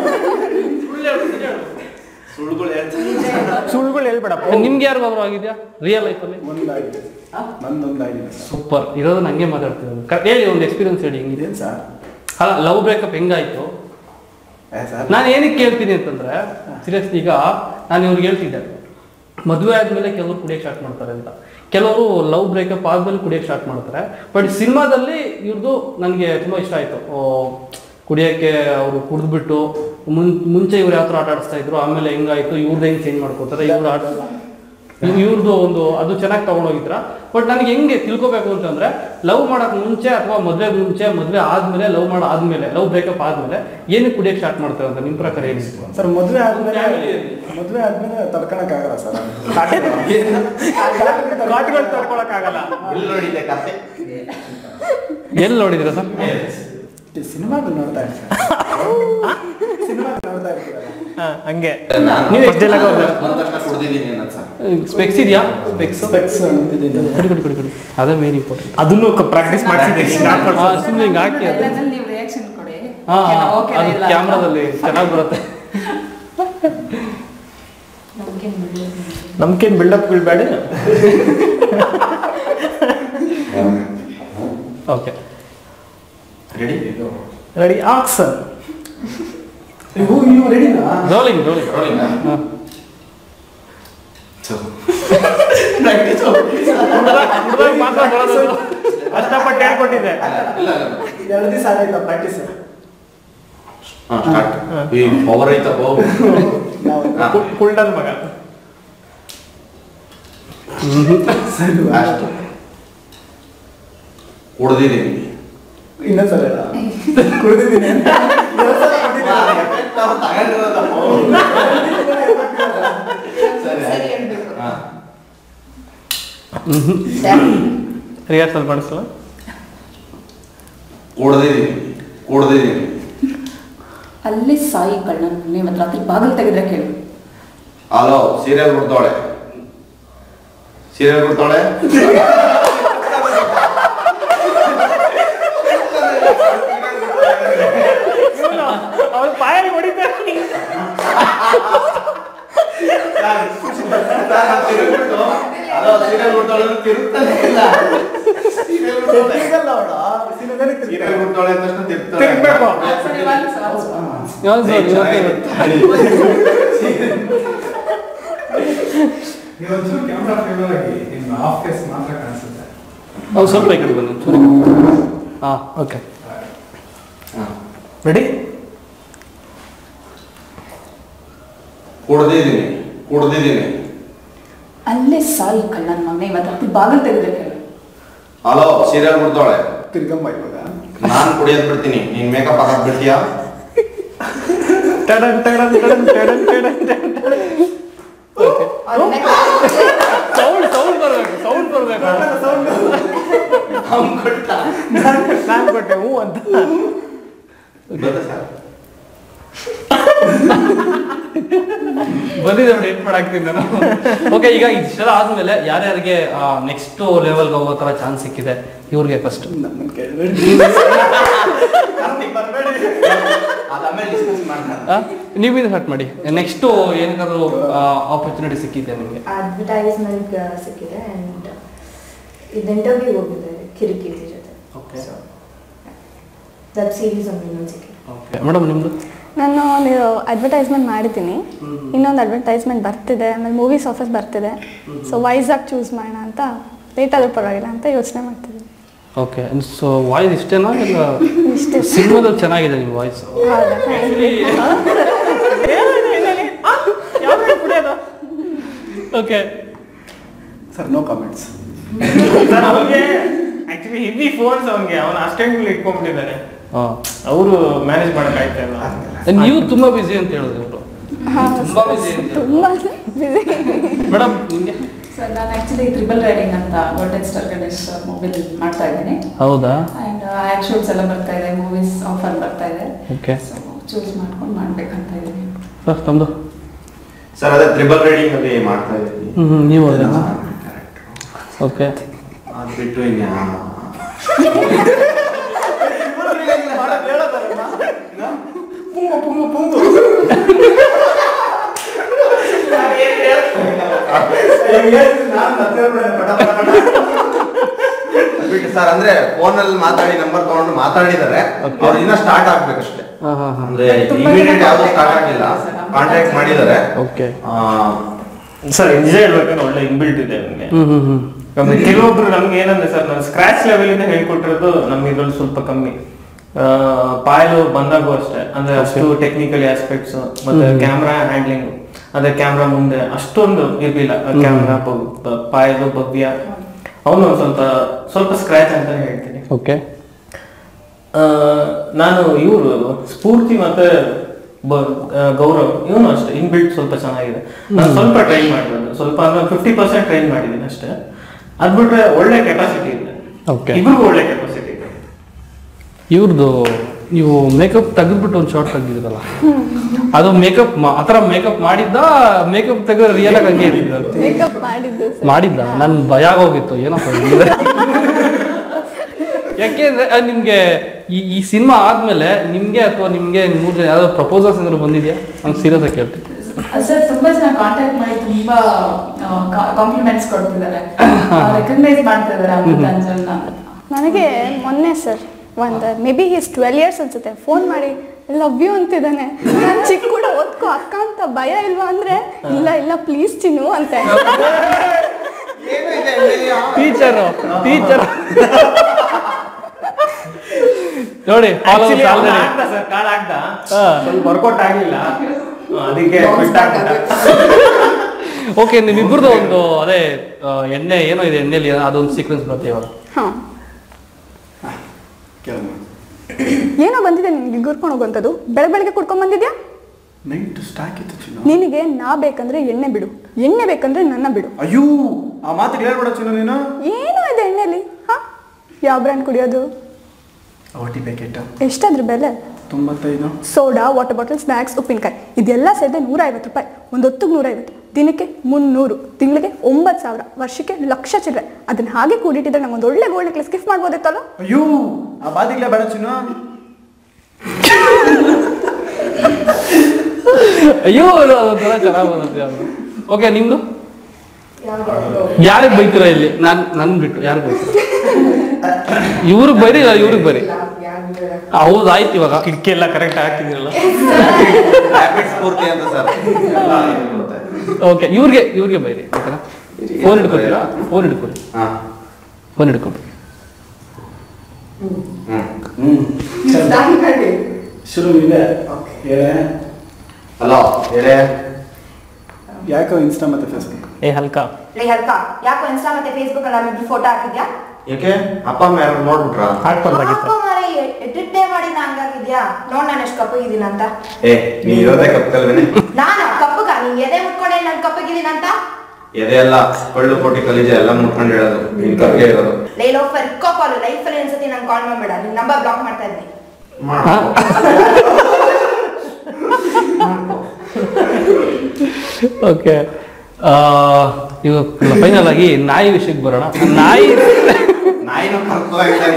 Speaker 1: ಸುಳ್ಳುಗಳು ಹೇಳ್ತಾರೆ
Speaker 5: ಸುಳ್ಳುಗಳು ಹೇಳ್ಬೇಡಪ್ಪ
Speaker 2: ನಿಮ್ಗೆ ಯಾರಿಗಾದ್ರು ಆಗಿದ್ಯಾ ರಿಯಲ್ ಲೈಫಲ್ಲಿ
Speaker 3: ಒಂದಾಗಿದೆ ನಂದೊಂದಾಗಿದೆ
Speaker 2: ಸೂಪರ್ ಇರೋದನ್ನ ಹಂಗೆ ಮಾತಾಡ್ತಿರೋದು ಕ- ಹೇಳಿ ಒಂದು ಎಕ್ಸ್ಪೀರಿಯನ್ಸ್ ಹೇಳಿ ಹೆಂಗಿದೆ
Speaker 3: ಇದೇನು ಸರ್
Speaker 2: ಅಲ್ಲ ಲವ್ ಬ್ರೇಕಪ್ ಹೆಂಗಾಯ್ತು
Speaker 3: ಏ ಸರ್
Speaker 2: ನಾನು ಏನಕ್ಕೆ ಕೇಳ್ತೀನಿ ಅಂತಂದ್ರೆ ಸೀರಿಯಸ್ ಈಗ ನಾನು ಇವ್ರಿಗೆ ಹೇಳ್ತಿದ್ದೆ ಮದುವೆ ಆದ್ಮೇಲೆ ಕೆಲವರು ಕುಡಿಯಕ್ಕೆ ಸ್ಟಾರ್ಟ್ ಮಾಡ್ತಾರೆ ಅಂತ ಕೆಲವರು ಲವ್ ಬ್ರೇಕಪ್ ಆದ್ಮೇಲೆ ಕುಡಿಯಕ್ಕೆ ಸ್ಟಾರ್ಟ್ ಮಾಡ್ತಾರೆ ಬಟ್ ಸಿನಿಮಾದಲ್ಲಿ ಇವ್ರದ್ದು ನನಗೆ ತುಂಬಾ ಇಷ್ಟ ಆಯ್ತು ಓ, ಕುಡಿಯೋಕ್ಕೆ ಅವರು ಕುಡಿದ್ಬಿಟ್ಟು ಮುನ್ ಮುಂಚೆ ಇವ್ರು ಯಾವ ಥರ ಆಟ ಆಡಿಸ್ತಾ ಇದ್ರು ಆಮೇಲೆ ಹೆಂಗಾಯ್ತು ಇವ್ರದ್ದು ಹೆಂಗೆ ಚೇಂಜ್ ಮಾಡ್ಕೋತಾರೆ ಇವ್ರು ಆಟ ಇವ್- ಇವ್ರದ್ದು ಒಂದು ಅದು ಚೆನ್ನಾಗಿ ತಗೊಂಡೋಗಿದ್ರ ಬಟ್ ನನಗೆ ಹೆಂಗೆ ತಿಳ್ಕೊಬೇಕು ಅಂತಂದ್ರೆ ಲವ್ ಮಾಡಕ್ ಮುಂಚೆ ಅಥವಾ ಮದ್ವೆ ಮುಂಚೆ ಮದ್ವೆ ಆದ್ಮೇಲೆ ಲವ್ ಮಾಡ ಆದ್ಮೇಲೆ ಲವ್ ಬ್ರೇಕಪ್ ಆದ್ಮೇಲೆ ಏನಕ್ಕೆ ಕುಡಿಯಕ್ಕೆ ಸ್ಟಾರ್ಟ್ ಮಾಡ್ತಾರೆ ಅಂತ ನಿಮ್ ಪ್ರಕಾರ ಏನಿತ್ತು
Speaker 3: ಸರ್ ಮದುವೆ ಆದ್ಮೇಲೆ ಮದುವೆ ಆದ್ಮೇಲೆ ತಡ್ಕೊಳಕ್ ಆಗಲ್ಲ ಸರ್
Speaker 5: ಕಾಟುಗಳು ತಡ್ಕೊಳಕ್ಕಾಗಲ್ಲ
Speaker 1: ಎಲ್ಲಿ ನೋಡಿದ್ದೆ ಕತೆ
Speaker 2: ಎಲ್ಲಿ ನೋಡಿದಿರ ಸರ್
Speaker 3: ಸಿನಿಮಾಗಳು ನೋಡ್ತಾ ಇರ್ತಾರೆ ಸಿನಿಮಾ ನೋಡ್ತಾ ಇರ್ತೀರಲ್ಲ
Speaker 5: ಹಾ, ಹಂಗೆ
Speaker 2: ನೀವ್
Speaker 5: First ಎಲ್ಲ ಹೋದ್ರೆ.
Speaker 1: ಬಂದ ತಕ್ಷಣ ಕುಡ್ದಿದ್ದೀನಿ ಅನ್ನೋದು ಸರ್
Speaker 2: ಸ್ಪೆಕ್ಸ್ ಇದೆಯಾ ಸ್ಪೆಕ್ಸ್
Speaker 3: ಸ್ಪೆಕ್ಸ್ ಅಂತಿದ್ದೀನಿ
Speaker 2: ಕಡಿ ಕಡಿ ಕಡಿ ಕಡಿ ಅದೇ ಮೇನ್ ಇಂಪಾರ್ಟೆಂಟ್
Speaker 5: ಅದನ್ನು ಪ್ರಾಕ್ಟೀಸ್ ಮಾಡ್ತಿದ್ದೀನಿ
Speaker 2: ಸುಮ್ಮನೆ ಹಿಂಗೆ ಹಾಕಿ ಅದು
Speaker 7: ಎಲ್ಲದ್ರಲ್ಲಿ ನೀವು ರಿಯಾಕ್ಷನ್ ಕೊಡಿ
Speaker 2: ಹಾ
Speaker 7: ಓಕೆನಾ, ಓಕೆನಾ,
Speaker 2: ಅದು
Speaker 7: ಇಲ್ಲ ಅಂತ.
Speaker 2: ಕ್ಯಾಮ್ರಾದಲ್ಲಿ ಚೆನ್ನಾಗಿ ಬರುತ್ತೆ
Speaker 7: ನಮ್ಗೇನ್ ಬಿಡಿ.
Speaker 5: ನಮ್ಗೇನ್ ಬಿಲ್ಡಪ್ ಬೀಳ್ಬೇಡ
Speaker 2: ಓಕೆ
Speaker 1: ರೆಡಿ
Speaker 5: ರೆಡಿ ಆಕ್ಸನ್
Speaker 3: ನೀವು ನೀವು ರೆಡಿನಾ
Speaker 2: ರೋಲಿಂಗ್ ರೋಲಿಂಗ್
Speaker 1: ರೋಲಿಂಗ್
Speaker 2: ಹಾಂ
Speaker 5: ಮಾತ್ರ ಬರೋದು ಕಷ್ಟಪಟ್ಟು ಹೇಳ್ಕೊಟ್ಟಿದ್ದೆ
Speaker 3: ಎರಡು ದಿವಸ ಆಗಿಲ್ಲ ಪ್ರಾಕ್ಟೀಸ್
Speaker 1: ಸ್ಟಾರ್ಟ್ ಈ ಪವರ್ ಐತಪ್ಪ
Speaker 3: ನಾವು
Speaker 1: ಹಾ.
Speaker 5: ಕುಲ್ಡನ್ ಮಗ
Speaker 1: ಅಷ್ಟು ಕುಡ್ದಿದ್ದೀನಿ
Speaker 3: ಇನ್ನೊಂದ್ಸಲ ಹೇಳ ಕುಡಿದಿದ್ದೀನಿ ಅಂತ ಇನ್ನೊಂದ್ಸಲ
Speaker 1: ಸರಿ
Speaker 7: ಸರಿ ಹೇಳ್ಬೇಕು.
Speaker 1: ಹಾ.
Speaker 5: ರಿಹರ್ಸಲ್ ಮಾಡಿಸಲ್ಲ
Speaker 1: ಕುಡ್ದಿದ್ದೀನಿ ಕುಡ್ದಿದ್ದೀನಿ
Speaker 7: ಅಲ್ಲಿ ಸಾಯಿ ಕಳ್ಳ ನೀವು ರಾತ್ರಿ ಬಾಗಿಲು ತೆಗೆದ್ರೆ ಕೇಳು
Speaker 1: ಹಲೋ ಸೀರಿಯಲ್ ಬಿಡ್ತಾಳೆ ಸೀರಿಯಲ್ ಬಿಡ್ತಾಳೆ
Speaker 5: ಅವ್ರು ಪಾಯಲ್ಲಿ ಹೊಡಿತಾರೆ
Speaker 1: ಹಲೋ ಸೀರಿಯಲ್ ಬಿಡ್ತಾಳೆ ಅಂದ್ರೆ ತಿರುಗ್ತಾನೆ ಇಲ್ಲ ಸೀರಿಯಲ್ ಬಿಡ್ತಾಳೆ
Speaker 3: ತಿರ್ಗಲ್ಲ ಅವ್ಳು. ಸಿನಿಮಾದಲ್ಲಿ ತಿರ್ಗಲ್ಲ.
Speaker 1: ಸೀರಿಯಲ್ ಬಿಡ್ತಾಳೆ ಅಂತ ತಕ್ಷಣ ತಿರುಗ್ತಾಳೆ
Speaker 5: ತಿರ್ಗ್ಬೇಕು.
Speaker 7: ಸರಿ, ಒಂದು ಸಲ, ಒಂದು ಸಲ.
Speaker 2: ಯಾವ್ದು ಸರ್
Speaker 8: ಇವತ್ತು ಕ್ಯಾಮ್ರಾ ಫೇವರ್ ಆಗಿ ನಿಮ್ಮ ಆಫ್ ಫೇಸ್ ಮಾತ್ರ ಕಾಣಿಸುತ್ತೆ
Speaker 2: ಅವ್ರು ಸ್ವಲ್ಪ ಈ ಕಡೆ ಬನ್ನಿ ಸರಿ ಹಾಂ ಓಕೆ
Speaker 5: ರೆಡಿ
Speaker 1: ಕುಡ್ದಿದ್ದೀನಿ ಕುಡ್ದಿದ್ದೀನಿ
Speaker 7: ಅಲ್ಲೇ ಸಾಯಿ ಕಳ್ಳನ ಮಗನೇ ಇವತ್ತು ರಾತ್ರಿ ಬಾಗಿಲು ತೆಗೆದ್ರೆ ಕೇಳು
Speaker 1: ಹಲೋ ಸೀರಿಯಲ್ ಬಿಡ್ತಾಳೆ
Speaker 3: ತಿರ್ಗಮ್ಮ ಇವಾಗ
Speaker 1: ನಾನ್ ಕುಡಿಯೋದ್ ಬಿಡ್ತೀನಿ ನೀನ್ ಮೇಕಪ್ ಹಾಕಕ್ ಬಿಡ್ತೀಯಾ
Speaker 5: ಟಡನ್ ಟಡನ್ ಟಡನ್ ಟಡನ್ ಟಡನ್ ಟಡನ್
Speaker 2: ಸೌಂಡ್ ಸೌಂಡ್ ಬರಬೇಕು ಸೌಂಡ್ ಬರಬೇಕು
Speaker 1: ಅವ್ನ್ ಕೊಟ್ಟ
Speaker 5: ನಾನು ಕೊಟ್ಟೆ ಹ್ಞೂ ಅಂತ
Speaker 1: ಗೊತ್ತಾ ಸರ್
Speaker 2: ಬಂದಿದೆ ನೋಡಿ ಏನ್ ಮಾಡಾಕ್ತೀನಿ ನಾನು ಓಕೆ ಈಗ ಇಷ್ಟೆಲ್ಲ ಆದ್ಮೇಲೆ ಯಾರ್ಯಾರಿಗೆ ನೆಕ್ಸ್ಟ್ ಲೆವೆಲ್ಗೆ ಹೋಗೋ ತರ ಚಾನ್ಸ್ ಸಿಕ್ಕಿದೆ ಇವ್ರಿಗೆ ಫಸ್ಟ್
Speaker 3: ನಮ್ಮನ್ನ ಕೇಳ್ಬೇಡಿ
Speaker 1: ಅದಾದ್ಮೇಲೆ ಡಿಸ್ಕಸ್ ಮಾಡ್ತಾರೆ
Speaker 2: ನೀವಿಂದ ಸ್ಟಾರ್ಟ್ ಮಾಡಿ ನೆಕ್ಸ್ಟ್ ಏನಾದ್ರು ಆಪರ್ಚುನಿಟಿ ಸಿಕ್ಕಿದೆ ನಿಮಗೆ
Speaker 4: ಅಡ್ವರ್ಟೈಸ್ಮೆಂಟ್ ಸಿಕ್ಕಿದೆ ಅಂಡ್ ಇದು ಇಂಟರ್ವ್ಯೂ ಹೋಗಿದೆ ಕಿರಿಕಿರಿ ಜೊತೆ
Speaker 2: Okay.
Speaker 4: ವೆಬ್ ಸೀರೀಸ್ ಒಂದು ಇನ್ನೊಂದು ಸಿಕ್ಕಿದೆ
Speaker 2: ಓಕೆ ಮೇಡಮ್ ನಿಮ್ದು
Speaker 6: ನಾನು ನೀವು ಅಡ್ವರ್ಟೈಸ್ಮೆಂಟ್ ಮಾಡಿದ್ದೀನಿ ಇನ್ನೊಂದು ಅಡ್ವರ್ಟೈಸ್ಮೆಂಟ್ ಬರ್ತಿದೆ ಆಮೇಲೆ ಮೂವೀಸ್ ಆಫೀಸ್ ಬರ್ತಿದೆ ಸೊ ವೈಸಾಗಿ ಚೂಸ್ ಮಾಡೋಣ ಅಂತ ಲೇಟ್ ಆದ್ರೂ ಪರವಾಗಿಲ್ಲ ಅಂತ ಯೋಚನೆ ಮಾಡ್ತಿದ್ದೀನಿ
Speaker 2: ಓಕೆ ಸೊ ವಾಯ್ಸ್ ಇಷ್ಟೇನಾ ಇಲ್ಲ
Speaker 6: ಇಷ್ಟೇ
Speaker 2: ಸಿನಿಮಾದಲ್ಲಿ ಚೆನ್ನಾಗಿದೆ ನಿಮ್ಮ ವಾಯ್ಸ್
Speaker 6: ಹೌದಾ
Speaker 2: okay
Speaker 3: sir no comments
Speaker 5: sir ಅವ್ನಿಗೆ ಆಕ್ಚುಲಿ ಹೆವಿ ಫೋನ್ಸ್ ಅವ್ನಿಗೆ ಅವನ ಅಸ್ಟೆಂಟ್ ಇಟ್ಕೊಂಡ್ಬಿಟ್ಟಿದ್ದಾರೆ
Speaker 2: ಹಾಂ
Speaker 5: ಅವರು ಮ್ಯಾನೇಜ್ ಮಾಡಕ್ ಆಯ್ತಾ ಇಲ್ಲ
Speaker 2: ನೀವು ತುಂಬಾ ಬಿಸಿ ಅಂತ ಹೇಳಿದ್ರು ಇವರು ತುಂಬಾ ಬಿಸಿ ಅಂತ
Speaker 6: ತುಂಬ ಬಿಸಿ
Speaker 2: ಮೇಡಮ್ ನಿಮಗೆ
Speaker 7: ಸರ್ ನಾನು ಆ್ಯಕ್ಚುಲಿ ತ್ರಿಬಲ್ ರೈಡಿಂಗ್ ಅಂತ ಗೋಲ್ಡನ್ ಸ್ಟಾರ್ ಗಣೇಶ್ ಮೂವಿಲಿ ಮಾಡ್ತಾ ಇದ್ದೀನಿ
Speaker 2: ಹೌದಾ
Speaker 7: ಆ್ಯಂಡ್ ಆ್ಯಡ್ ಶೂಟ್ಸ್ ಎಲ್ಲ ಬರ್ತಾ ಇದೆ ಮೂವೀಸ್ ಆಫರ್ ಬರ್ತಾ ಇದೆ
Speaker 2: ಓಕೆ
Speaker 7: ಸೊ ಚೂಸ್ ಮಾಡ್ಕೊಂಡು ಮಾಡ್ಬೇಕಂತ ಇದ್ದೀನಿ
Speaker 2: ಸರ್ ತಮ್ಮದು
Speaker 1: ಸರ್ ಅದೇ ತ್ರಿಬಲ್ ರೈಡಿಂಗ್ ಅಲ್ಲಿ ಮಾಡ್ತಾ ಇದ್ದೀನಿ
Speaker 2: ಹ್ಞೂ ಹ್ಞೂ ನೀವು ಅದೇ ಓಕೆ
Speaker 1: ಅದು ಬಿಟ್ಟು ಇನ್ಯಾ ಬಿಟ್ಟು ಸರ್ ಅಂದ್ರೆ ಫೋನ್ ಅಲ್ಲಿ ಮಾತಾಡಿ ನಂಬರ್ ತಗೊಂಡು ಮಾತಾಡಿದ್ದಾರೆ ಅವ್ರು ಇನ್ನ ಸ್ಟಾರ್ಟ್ ಆಗ್ಬೇಕಷ್ಟೇ
Speaker 2: ಹಾಂ ಹಾಂ ಹಾಂ
Speaker 1: ಅಂದ್ರೆ ಇಮಿಡಿಯೇಟ್ ಯಾವ್ದು ಸ್ಟಾರ್ಟ್ ಆಗಿಲ್ಲ ಕಾಂಟ್ಯಾಕ್ಟ್ ಮಾಡಿದ್ದಾರೆ
Speaker 2: ಓಕೆ
Speaker 1: ಆ,
Speaker 5: ಸರ್ ನಿಜ ಹೇಳ್ಬೇಕಂದ್ರೆ ಒಳ್ಳೆ ಇನ್ಬಿಲ್ಟ್ ಇದೆ ಅವನಿಗೆ
Speaker 2: ಹ್ಞೂ ಹ್ಞೂ ಹ್ಞೂ
Speaker 5: ನಮ್ಗೆ ಕೆಲವೊಬ್ರು ನಮ್ಗೆ ಏನಂದ್ರೆ ಸರ್ ನಾನು ಸ್ಕ್ರಾಚ್ ಲೆವೆಲ್ ಇಂದ ಹೇಳ್ಕೊಟ್ಟಿರೋದು ನಮ್ಗೆ ಇದ್ರಲ್ಲಿ ಸ್ವಲ್ಪ ಕಮ್ಮಿ ಆ, ಪಾಯಲು ಬಂದಾಗೂ ಅಷ್ಟೇ ಅಂದ್ರೆ ಅಷ್ಟು ಟೆಕ್ನಿಕಲ್ ಆಸ್ಪೆಕ್ಟ್ಸ್ ಮತ್ತೆ ಕ್ಯಾಮ್ರಾ ಹ್ಯಾಂಡ್ಲಿಂಗ್ ಅದೇ ಕ್ಯಾಮ್ರಾ ಮುಂದೆ ಅಷ್ಟೊಂದು ಇರ್ಲಿಲ್ಲ ಕ್ಯಾಮ್ರಾ ಪಾಯಲು ಭವ್ಯ ಅವನು ಒಂದ್ ಸ್ವಲ್ಪ ಸ್ವಲ್ಪ ಸ್ಕ್ರಾಚ್ ಅಂತಾನೆ ಹೇಳ್ತೀನಿ
Speaker 2: ಓಕೆ
Speaker 5: ಆ, ನಾನು ಇವರು ಸ್ಫೂರ್ತಿ ಮತ್ತೆ ಬ- ಆ, ಗೌರವ್ ಇವನು ಅಷ್ಟೇ ಇನ್ಬಿಲ್ಟ್ ಸ್ವಲ್ಪ ಚೆನ್ನಾಗಿದೆ ನಾನು ಸ್ವಲ್ಪ ಟ್ರೈನ್ ಮಾಡಿರೋದು ಸ್ವಲ್ಪ ಅಂದ್ರೆ ಫಿಫ್ಟಿ ಪರ್ಸೆಂಟ್ ಟ್ರೈನ್ ಮಾಡಿದ್ದೀನಿ ಅಷ್ಟೇ ಅದ್ ಬಿಟ್ರೆ ಒಳ್ಳೆ ಕೆಪಾಸಿಟಿ ಇದೆ
Speaker 2: Okay.
Speaker 5: ಇಬ್ರಿಗೂ ಒಳ್ಳೆ ಕೆಪಾಸಿಟಿ ಇದೆ
Speaker 2: ಇವ್ರದ್ದು ನೀವು ಮೇಕಪ್ ತೆಗೆದ್ಬಿಟ್ಟು ಒಂದು ಶಾರ್ಟ್ ತೆಗ್ದಿದ್ರಲ್ಲ ಅದು ಮೇಕಪ್ ಆ ಥರ ಮೇಕಪ್ ಮಾಡಿದ್ದ ಮೇಕಪ್ ತೆಗೆದ್ರೆ ರಿಯಲ್ ಆಗಿ ಹಂಗೆ ಇರ್ತಿದ್ರು
Speaker 6: ಮೇಕಪ್ ಮಾಡಿದ್ದು ಸರ್
Speaker 2: ಮಾಡಿದ್ದ ನನ್ ಭಯ ಆಗೋಗಿತ್ತು ಏನಪ್ಪ ಇದು? ಯಾಕೆಂದ್ರೆ ಅಹ್, ನಿಮ್ಗೆ ಈ ಈ ಸಿನಿಮಾ ಆದ್ಮೇಲೆ ನಿಮ್ಗೆ ಅಥವಾ ನಿಮ್ಗೆ ಮೂರ್ ಜನ ಯಾವ್ದಾದ್ರು ಪ್ರಪೋಸಲ್ಸ್ ಏನಾದ್ರು ಬಂದಿದ್ಯಾ ಹಂಗೆ ಸೀರಿಯಸ್ ಆಗಿ ಕೇಳ್ತೀನಿ
Speaker 7: ಸರ್ ತುಂಬಾ ಜನ ಕಾಂಟ್ಯಾಕ್ಟ್ ಮಾಡಿ ತುಂಬಾ ಕಾಂಪ್ಲಿಮೆಂಟ್ಸ್ ಕೊಡ್ತಿದ್ದಾರೆ ರೆಕಗ್ನೈಸ್ ಮಾಡ್ತಿದ್ದಾರೆ ಅಮೃತ ಅಂಜಲ್ನ
Speaker 6: ನನಗೆ ಮೊನ್ನೆ ಸರ್ ಒಂದು maybe is twelve years ಅನ್ಸುತ್ತೆ ಫೋನ್ ಮಾಡಿ ಲವ್ ಯು ಅಂತಿದ್ದಾನೆ ನಾನು ಚಿಕ್ಕ ಕೂಡ ಓದ್ಕೋ ಅಕ್ಕ ಅಂತ ಭಯ ಇಲ್ವಾ ಅಂದ್ರೆ ಇಲ್ಲ ಇಲ್ಲ ಪ್ಲೀಸ್ ಚಿನ್ನು ಅಂತ
Speaker 2: ಟೀಚರ್ ಟೀಚರ್ ನೋಡಿ
Speaker 5: Actually ಅವ್ನು
Speaker 2: ಆಲ್ರೆಡಿ
Speaker 5: ಹಾಕ್ದ ಸರ್ ಕಾಲ್ ಹಾಕ್ದ
Speaker 2: ಹಾ.
Speaker 5: ಸ್ವಲ್ಪ ವರ್ಕೌಟ್ ಆಗಿಲ್ಲ ಅದಕ್ಕೆ quit ಆಗ್ಬಿಟ್ಟ.
Speaker 2: ಓಕೆ ನಿಮ್ಮಿಬ್ಬರದು ಒಂದು ಅದೇ ಆ, ಎಣ್ಣೆ ಏನೋ ಇದೆ ಎಣ್ಣೆಲಿ ಅದೊಂದು ಸೀಕ್ವೆನ್ಸ್ ಬರುತ್ತೆ ಇವಾಗ
Speaker 6: ಹಾಂ
Speaker 3: ಕೇಳೋಣ
Speaker 6: ಏನೋ ಬಂದಿದೆ ನಿನ್ಗೆ ಗುರ್ಕೊಂಡು ಹೋಗುವಂಥದ್ದು ಬೆಳ ಬೆಳಗ್ಗೆ ಕುಡ್ಕೊಂಡ್ ಬಂದಿದ್ಯಾ
Speaker 3: ನೈಟ್ ಸ್ಟಾಕ್ ಇತ್ತು ಚಿನ್ನ
Speaker 6: ನಿನಗೆ ನಾ ಬೇಕಂದ್ರೆ ಎಣ್ಣೆ ಬಿಡು ಎಣ್ಣೆ ಬೇಕಂದ್ರೆ ನನ್ನ ಬಿಡು
Speaker 3: ಅಯ್ಯೋ ಆ ಮಾತಿಗೆ ಹೇಳ್ಬೇಡ ಚಿನ್ನ ನೀನು
Speaker 6: ಏನೋ ಇದೆ ಎಣ್ಣೆಲಿ ಹಾ ಯಾವ ಬ್ರ್ಯಾಂಡ್ ಕುಡಿಯೋದು
Speaker 3: ಓಟಿ ಪ್ಯಾಕೆಟ್
Speaker 6: ಎಷ್ಟಾದ್ರ ಬೆಲೆ
Speaker 3: ತೊಂಬತ್ತೈದು
Speaker 6: ಸೋಡಾ ವಾಟರ್ ಬಾಟಲ್ ಸ್ನ್ಯಾಕ್ಸ್ ಉಪ್ಪಿನಕಾಯಿ ಇದೆಲ್ಲ ಸೇರಿದೆ ನೂರ ಐವತ್ತು ರೂಪಾಯಿ ಒಂದು ಹೊತ್ತಿಗೆ ನೂರ ಐವತ್ತು ದಿನಕ್ಕೆ ಮುನ್ನೂರು ತಿಂಗಳಿಗೆ ಒಂಬತ್ತು ಸಾವಿರ ವರ್ಷಕ್ಕೆ ಲಕ್ಷ ಚಿಲ್ಲರೆ ಅದನ್ನ ಹಾಗೆ ಕೂಡಿಟ್ಟಿದ್ರೆ ನಂಗೆ ಒಂದು ಒಳ್ಳೆ ಗೋಲ್ಡ್ ನೆಕ್ಲೆಸ್ ಗಿಫ್ಟ್ ಮಾಡ್ಬೋದಿತ್ತಲ್ಲ
Speaker 3: ಅಯ್ಯೋ ಆ ಬಾದಿಗ್ಲೇ ಬೇಡ ಚಿನ್ನ
Speaker 2: ಅಯ್ಯೋ ಅದು ಅದೊಂಥರ ಚೆನ್ನಾಗಿ ಬರುತ್ತೆ ಓಕೆ ನಿಮ್ದು ಯಾರಿಗೆ ಬೈತೀರಾ ಇಲ್ಲಿ ನಾನ್ ನನ್ ಬಿಟ್ಟು ಯಾರಿಗೆ ಬೈತೀರಾ ಇವ್ರಿಗೆ ಬೈರಿ ಇಲ್ಲ ಇವ್ರಿಗೆ ಬೈರಿ ಹೌದು ಆಯ್ತು ಇವಾಗ
Speaker 5: ಕಿಟಕಿ ಎಲ್ಲ ಕರೆಕ್ಟ್ ಹಾಕಿದಿರಲ್ಲ
Speaker 1: ಹ್ಯಾಬಿಟ್ ಸ್ಫೂರ್ತಿ ಅಂತ ಸರ್ ಎಲ್ಲ ಇರುತ್ತೆ.
Speaker 2: ಓಕೆ ಇವ್ರಿಗೆ ಇವ್ರಿಗೆ ಬೈರಿ ಓಕೆನಾ ಫೋನ್ ಹಿಡ್ಕೊತೀರಾ ಫೋನ್ ಹಿಡ್ಕೊರಿ
Speaker 1: ಹಾ
Speaker 2: ಫೋನ್ ಹಿಡ್ಕೊಂಡು
Speaker 1: ಹ್ಮ್
Speaker 3: ಶುರು ಇದೆ ಏ
Speaker 1: ಹಲೋ ಹೇಳೇ
Speaker 3: ಯಾಕೋ ಇನ್ಸ್ಟಾ ಮತ್ತೆ ಫೇಸ್ಬುಕ್
Speaker 5: ಏ ಹಲ್ಕ
Speaker 4: ಲೇ ಹಲ್ಕ ಯಾಕೋ ಇನ್ಸ್ಟಾ ಮತ್ತೆ ಫೇಸ್ಬುಕ್ ಅಲ್ಲಿ ನಮ್ಮಿಬ್ರು ಫೋಟೋ ಹಾಕಿದ್ಯಾ
Speaker 1: ಯಾಕೆ ಅಪ್ಪ ಅಮ್ಮ ಯಾರು ನೋಡ್ಬಿಟ್ರಾ
Speaker 5: ಹಾಕ್ಬಾರ್ದಾಗಿತ್ತು
Speaker 4: ಎಡಿಟ್ ಮಾಡಿದ ಹಂಗಾಗಿದ್ಯಾ ನೋಡ್ ನಾನು ಎಷ್ಟು ಕಪ್ಪಗಿದ್ದೀನಿ ಅಂತ
Speaker 1: ಏ ನೀ ಇರೋದೇ ಕಪ್ಪಲ್ವೇನೆ
Speaker 4: ನಾನಾ ಕಪ್ಪಗ ನೀನ್ ಎದೆ ಮುಟ್ಕೊಂಡೆ ನಾನು ಕಪ್ಪಗಿದ್ದೀನಿ ಅಂತ
Speaker 1: ಎದೆ ಎಲ್ಲ ಕೊಳ್ಳು ಕೋಟಿ ಕಲಿಜೆ ಎಲ್ಲ ಮುಟ್ಕೊಂಡು ಹೇಳೋದು ನಿನ್ ಕಪ್ಪೆ ಇರೋದು
Speaker 4: ಲೇ ಲೋಫರ್ ಕಾಲ್ ಲೈಫ್ ಅಲ್ಲಿ ಅನ್ಸತಿ ನಾನು ಕಾಲ್ ಮಾಡ್ಬೇಡ ನಿನ್ ನಂಬರ್ ಬ್ಲಾಕ್ ಮಾಡ್ತಾ ಇದ್ದೀನಿ
Speaker 2: ಓಕೆ ಇವಾಗ ಫೈನಲ್ ಆಗಿ ನಾಯಿ ವಿಷಯಕ್ಕೆ ಬರೋಣ ನಾಯಿ
Speaker 1: ನಾಯಿನೂ ಕರ್ಕೊ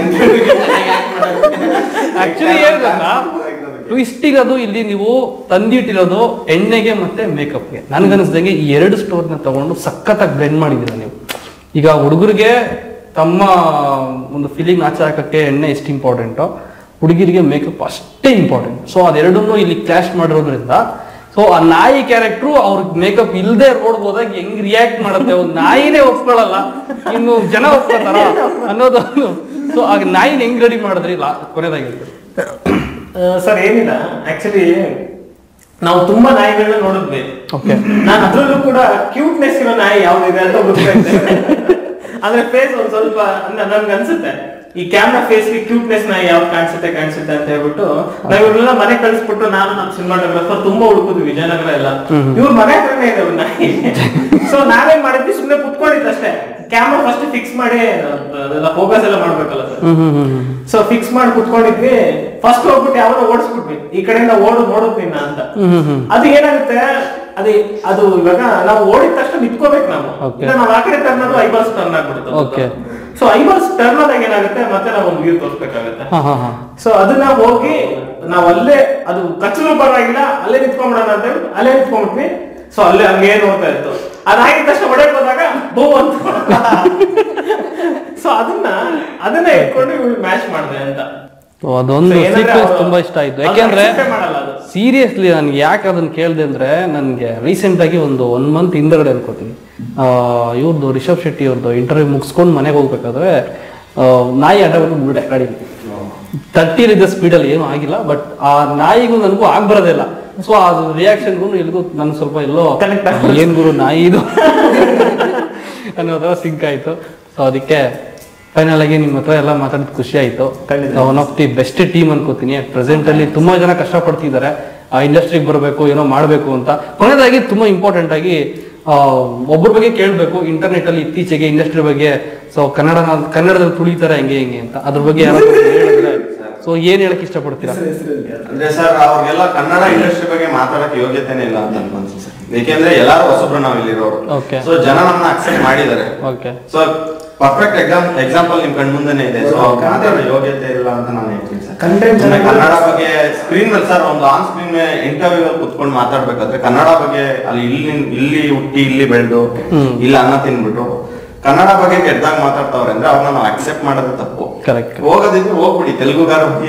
Speaker 2: ಆಕ್ಚುಲಿ ಹೇಳ್ಬೇಕ ಟ್ವಿಸ್ಟಿಗೆ ಅದು ಇಲ್ಲಿ ನೀವು ತಂದಿಟ್ಟಿರೋದು ಎಣ್ಣೆಗೆ ಮತ್ತೆ ಮೇಕಪ್ಗೆ ನನ್ಗನ್ಸ್ದಂಗೆ ಈ ಎರಡು ಸ್ಟೋರ್ನ ತಗೊಂಡು ಸಖತ್ತಾಗಿ ಬ್ಲೆಂಡ್ ಮಾಡಿದ್ದೀರ ನೀವು ಈಗ ಹುಡುಗರಿಗೆ ತಮ್ಮ ಒಂದು ಫೀಲಿಂಗ್ ಆಚೆ ಹಾಕಕ್ಕೆ ಎಣ್ಣೆ ಎಷ್ಟು ಇಂಪಾರ್ಟೆಂಟೋ ಹುಡುಗಿರಿಗೆ ಮೇಕಪ್ ಅಷ್ಟೇ ಇಂಪಾರ್ಟೆಂಟ್ ಸೊ ಅದೆರಡನ್ನೂ ಇಲ್ಲಿ ಕ್ಲಾಶ್ ಮಾಡಿರೋದ್ರಿಂದ ಸೊ ಆ ನಾಯಿ ಕ್ಯಾರೆಕ್ಟ್ರು ಅವ್ರಿಗೆ ಮೇಕಪ್ ಇಲ್ಲದೆ ರೋಡ್ ಹೋದಾಗ ಹೆಂಗ್ ರಿಯಾಕ್ಟ್ ಮಾಡುತ್ತೆ ಒಂದು ನಾಯಿನೇ ಒಪ್ಕೊಳ್ಳಲ್ಲ ಇನ್ನು ಜನ ಒಪ್ಕೋತಾರ ಅನ್ನೋದು ಸೊ ಆಗ ನಾಯಿನ ಹೆಂಗ್ ರೆಡಿ ಮಾಡಿದ್ರಿ ಲಾ ಕೊನೆದಾಗಿರ್ತೀರಿ
Speaker 5: ಸರ್ ಏನಿಲ್ಲ ಆಕ್ಚುಲಿ ನಾವು ತುಂಬಾ ನಾಯಿಗಳನ್ನ ನೋಡಿದ್ವಿ
Speaker 2: ಓಕೆ
Speaker 5: ನಾನು ಅದ್ರಲ್ಲೂ ಕೂಡ ಕ್ಯೂಟ್ನೆಸ್ ಇರೋ ನಾಯಿ ಯಾವ್ದಿದೆ ಅಂತ ಗೊತ್ತಾಯ್ತು ಅಂದ್ರೆ ಫೇಸ್ ಒಂದ್ ಸ್ವಲ್ಪ ಅಂದ್ರೆ ನನ್ಗೆ ಅನ್ಸುತ್ತೆ ಈ ಕ್ಯಾಮ್ರಾ ಫೇಸ್ ಕ್ಯೂಟ್ನೆಸ್ ನಾಯಿ ಯಾವ್ದು ಕಾಣಿಸುತ್ತೆ ಕಾಣಿಸುತ್ತೆ ಅಂತ ಹೇಳ್ಬಿಟ್ಟು ನಾವ್ ಇವ್ರನ್ನೆಲ್ಲ ಮನೆ ಕಳಿಸ್ಬಿಟ್ಟು ನಾನು ನಮ್ಮ ಸಿನಿಮಾಟೋಗ್ರಾಫರ್ ತುಂಬಾ ಹುಡುಕುದು ವಿಜಯನಗರ ಎಲ್ಲ ಇವ್ರ ಮನೆ ಹತ್ರನೇ ಇದೆ ಒಂದ್ ನಾಯಿ ಸೊ ನಾವೇನ್ ಮಾಡಿದ್ವಿ ಸುಮ್ನೆ ಕುತ್ಕೊಂಡಿದ್ದು ಅಷ್ಟೇ ಕ್ಯಾಮ್ರಾ ಫಸ್ಟ್ ಫಿಕ್ಸ್ ಮಾಡಿ ಅದೆಲ್ಲ ಫೋಕಸ್ ಎಲ್ಲ ಮಾಡ್ಬೇಕಲ್ಲ sir
Speaker 2: hmm hmm hmm hmm
Speaker 5: so fix ಮಾಡಿ ಕುತ್ಕೊಂಡಿದ್ವಿ ಫಸ್ಟ್ ಹೋಗ್ಬಿಟ್ಟು ಯಾವಾಗ ಓಡಿಸ್ಬಿಟ್ವಿ ಈ ಕಡೆಯಿಂದ ಓಡು ನೋಡುದ್ ನಿನ್ನ ಅಂತ
Speaker 2: ಹ್ಮ್ ಹ್ಮ್ ಹ್ಮ್
Speaker 5: ಅದು ಏನಾಗುತ್ತೆ ಅದೇ ಅದು ಇವಾಗ ನಾವು ಓಡಿದ ತಕ್ಷಣ ನಿಂತ್ಕೋಬೇಕು ನಾವು
Speaker 2: Okay.
Speaker 5: ಇಲ್ಲ ನಾವು ಆ ಕಡೆ ಟರ್ನ್ ಅದು ಐಬಾಲ್ಸ್ ಟರ್ನ್ ಆಗ್ಬಿಡುತ್ತೆ
Speaker 2: Okay.
Speaker 5: ಸೊ ಐಬಾಲ್ಸ್ ಟರ್ನ್ ಆದಾಗ ಏನಾಗುತ್ತೆ ಮತ್ತೆ ನಾವು ಒಂದು ವ್ಯೂ ತೋರಿಸ್ಬೇಕಾಗುತ್ತೆ
Speaker 2: ಹಾ ಹಾ ಹಾ
Speaker 5: ಸೊ ಅದನ್ನ ಹೋಗಿ ನಾವು ಅಲ್ಲೇ ಅದು ಕಚ್ಚಲು ಪರವಾಗಿಲ್ಲ ಅಲ್ಲೇ ನಿಂತ್ಕೊಂಡ್ಬಿಡೋಣ ಅಂತ ಹೇಳಿ ಅಲ್ಲೇ ನಿಂತ್ಕೊಂಡ್ಬಿಟ್ವಿ ಸೊ ಅಲ್ಲೇ ಹಂಗೆ ನೋಡ್ತಾ ಇತ್ತು ಅದಾಗಿದ ತಕ್ಷಣ ಹೊಡೆಯಕ್ ಹೋದಾಗ ಬೋ ಅಂತ ಸೊ ಅದನ್ನ ಅದನ್ನ ಇಟ್ಕೊಂಡು ಇವ್ಳು ಮ್ಯಾಚ್ ಮಾಡಿದೆ ಅಂತ
Speaker 2: So, ಅದೊಂದು
Speaker 5: So, ಏನಂದ್ರೆ
Speaker 2: ಸೀಕ್ವೆನ್ಸ್
Speaker 5: ಅವ್ರು-
Speaker 2: ತುಂಬಾ ಇಷ್ಟ ಆಯ್ತು
Speaker 5: ಅದು
Speaker 2: ಯಾಕೆಂದ್ರೆ
Speaker 5: accept ಮಾಡಲ್ಲ ಅದು.
Speaker 2: ಸೀರಿಯಸ್ಲಿ ನನ್ಗೆ ಯಾಕೆ ಅದನ್ನ ಕೇಳಿದೆ ಅಂದ್ರೆ ನನಗೆ ರೀಸೆಂಟ್ ಆಗಿ ಒಂದು ಒನ್ ಮಂತ್ ಹಿಂದಗಡೆ ಅನ್ಕೋತೀನಿ ಇವ್ರದ್ದು ರಿಷಬ್ ಶೆಟ್ಟಿ ಅವ್ರದ್ದು ಇಂಟರ್ವ್ಯೂ ಮುಗಿಸ್ಕೊಂಡು ಮನೆಗೆ ಹೋಗ್ಬೇಕಾದ್ರೆ ಆ, ನಾಯಿ ಅಡ್ಡ ಬಿಡ್ಬಿಟ್ಟೆ ಗಾಡಿ ತಟ್ಟಿರಿದ್ದ ಸ್ಪೀಡಲ್ಲಿ ಏನೂ ಆಗಿಲ್ಲ ಬಟ್ ಆ ನಾಯಿಗೂ ನನಗೂ ಆಗ್ ಬರೋದಿಲ್ಲ ಸೊ ಅದು ರಿಯಾಕ್ಷನ್ಗೂ ಎಲ್ಗೂ ನನ್ ಸ್ವಲ್ಪ ಎಲ್ಲೋ
Speaker 5: Connect ಆಗ್ತದೆ.
Speaker 2: ಏನ್ ಗುರು ನಾಯಿ ಇದು ಅನ್ನೋದ್ರ ಸಿಂಕ್ ಆಯ್ತು ಸೊ ಅದಕ್ಕೆ ಫೈನಲ್ ಆಗಿ ನಿಮ್ಮ ಹತ್ರ ಎಲ್ಲ ಮಾತಾಡಿದ್ ಖುಷಿ ಆಯ್ತು one of the best team ಅನ್ಕೋತೀನಿ ಪ್ರೆಸೆಂಟ್ ಅಲ್ಲಿ ತುಂಬಾ ಜನ ಕಷ್ಟಪಡ್ತಿದ್ದಾರೆ ಆ ಇಂಡಸ್ಟ್ರಿಗೆ ಬರಬೇಕು ಏನೋ ಮಾಡಬೇಕು ಅಂತ ಕೊನೆಯದಾಗಿ ತುಂಬಾ ಇಂಪಾರ್ಟೆಂಟ್ ಆಗಿ ಆ, ಒಬ್ಬರ ಬಗ್ಗೆ ಕೇಳಬೇಕು ಇಂಟರ್ನೆಟ್ ಅಲ್ಲಿ ಇತ್ತೀಚೆಗೆ ಇಂಡಸ್ಟ್ರಿ ಬಗ್ಗೆ ಸೊ ಕನ್ನಡ ಕನ್ನಡದಲ್ಲಿ ತುಳಿತಾರೆ ಹೆಂಗೆ ಹೆಂಗೆ ಅಂತ ಅದ್ರ ಬಗ್ಗೆ ಯಾರಾದ್ರೂ ಹೇಳಿದ್ರೆ ಸೊ ಏನ್ ಹೇಳಕ್ ಇಷ್ಟಪಡ್ತೀರಾ
Speaker 1: ಅಂದ್ರೆ ಸರ್ ಅವ್ರಿಗೆಲ್ಲ ಕನ್ನಡ ಇಂಡಸ್ಟ್ರಿ ಬಗ್ಗೆ ಮಾತಾಡಕ್ ಯೋಗ್ಯತೆನೇ ಇಲ್ಲ ಅಂತ ಅನ್ಕೊಂತೀನಿ ಸರ್ ಏಕೆಂದ್ರೆ ಎಲ್ಲಾರು ಹೊಸಬ್ರು ನಾವ್ ಇಲ್ಲಿರೋರು
Speaker 2: Okay.
Speaker 1: ಸೊ ಜನ ನಮ್ಮನ್ನ ಅಕ್ಸೆಪ್ಟ್ ಮಾಡಿದ್ದಾರೆ
Speaker 2: okay
Speaker 1: so perfect exam example ನಿಮ್ ಕಣ್ ಮುಂದೆನೆ ಇದೆ ಸೊ ಮಾತಾಡೋ ಯೋಗ್ಯತೆ ಇಲ್ಲ ಅಂತ ನಾನು ಹೇಳ್ತೀನಿ ಸರ್
Speaker 3: Content
Speaker 1: ಸುಮ್ನೆ
Speaker 3: ಚೆನ್ನಾಗಿ-
Speaker 1: ಕನ್ನಡ ಬಗ್ಗೆ ಸ್ಕ್ರೀನ್ ಮೇಲೆ ಸರ್ ಒಂದು ಆನ್ ಸ್ಕ್ರೀನ್ ಇಂಟರ್ವ್ಯೂ ಅಲ್ಲಿ ಕುತ್ಕೊಂಡು ಮಾತಾಡ್ಬೇಕಾದ್ರೆ ಕನ್ನಡ ಬಗ್ಗೆ ಅಲ್ಲಿ ಇಲ್ಲಿ ಇಲ್ಲಿ ಹುಟ್ಟಿ ಇಲ್ಲಿ ಬೆಳೆದು ಇಲ್ಲಿ ಅನ್ನ ತಿನ್ಬಿಟ್ಟು ಕನ್ನಡ ಬಗ್ಗೆ ಕೆಟ್ಟದಾಗ ಮಾತಾಡ್ತಾವ್ರೆ ಅಂದ್ರೆ ಅವ್ರನ್ನ ನಾವು ಅಕ್ಸೆಪ್ಟ್ ಮಾಡೋದು ತಪ್ಪು
Speaker 2: ಕರೆಕ್ಟ್
Speaker 1: ಹೋಗೋದಿದ್ರೆ ಹೋಗ್ಬಿಡಿ ತೆಲುಗುಗಾರ ಹೋಗಿ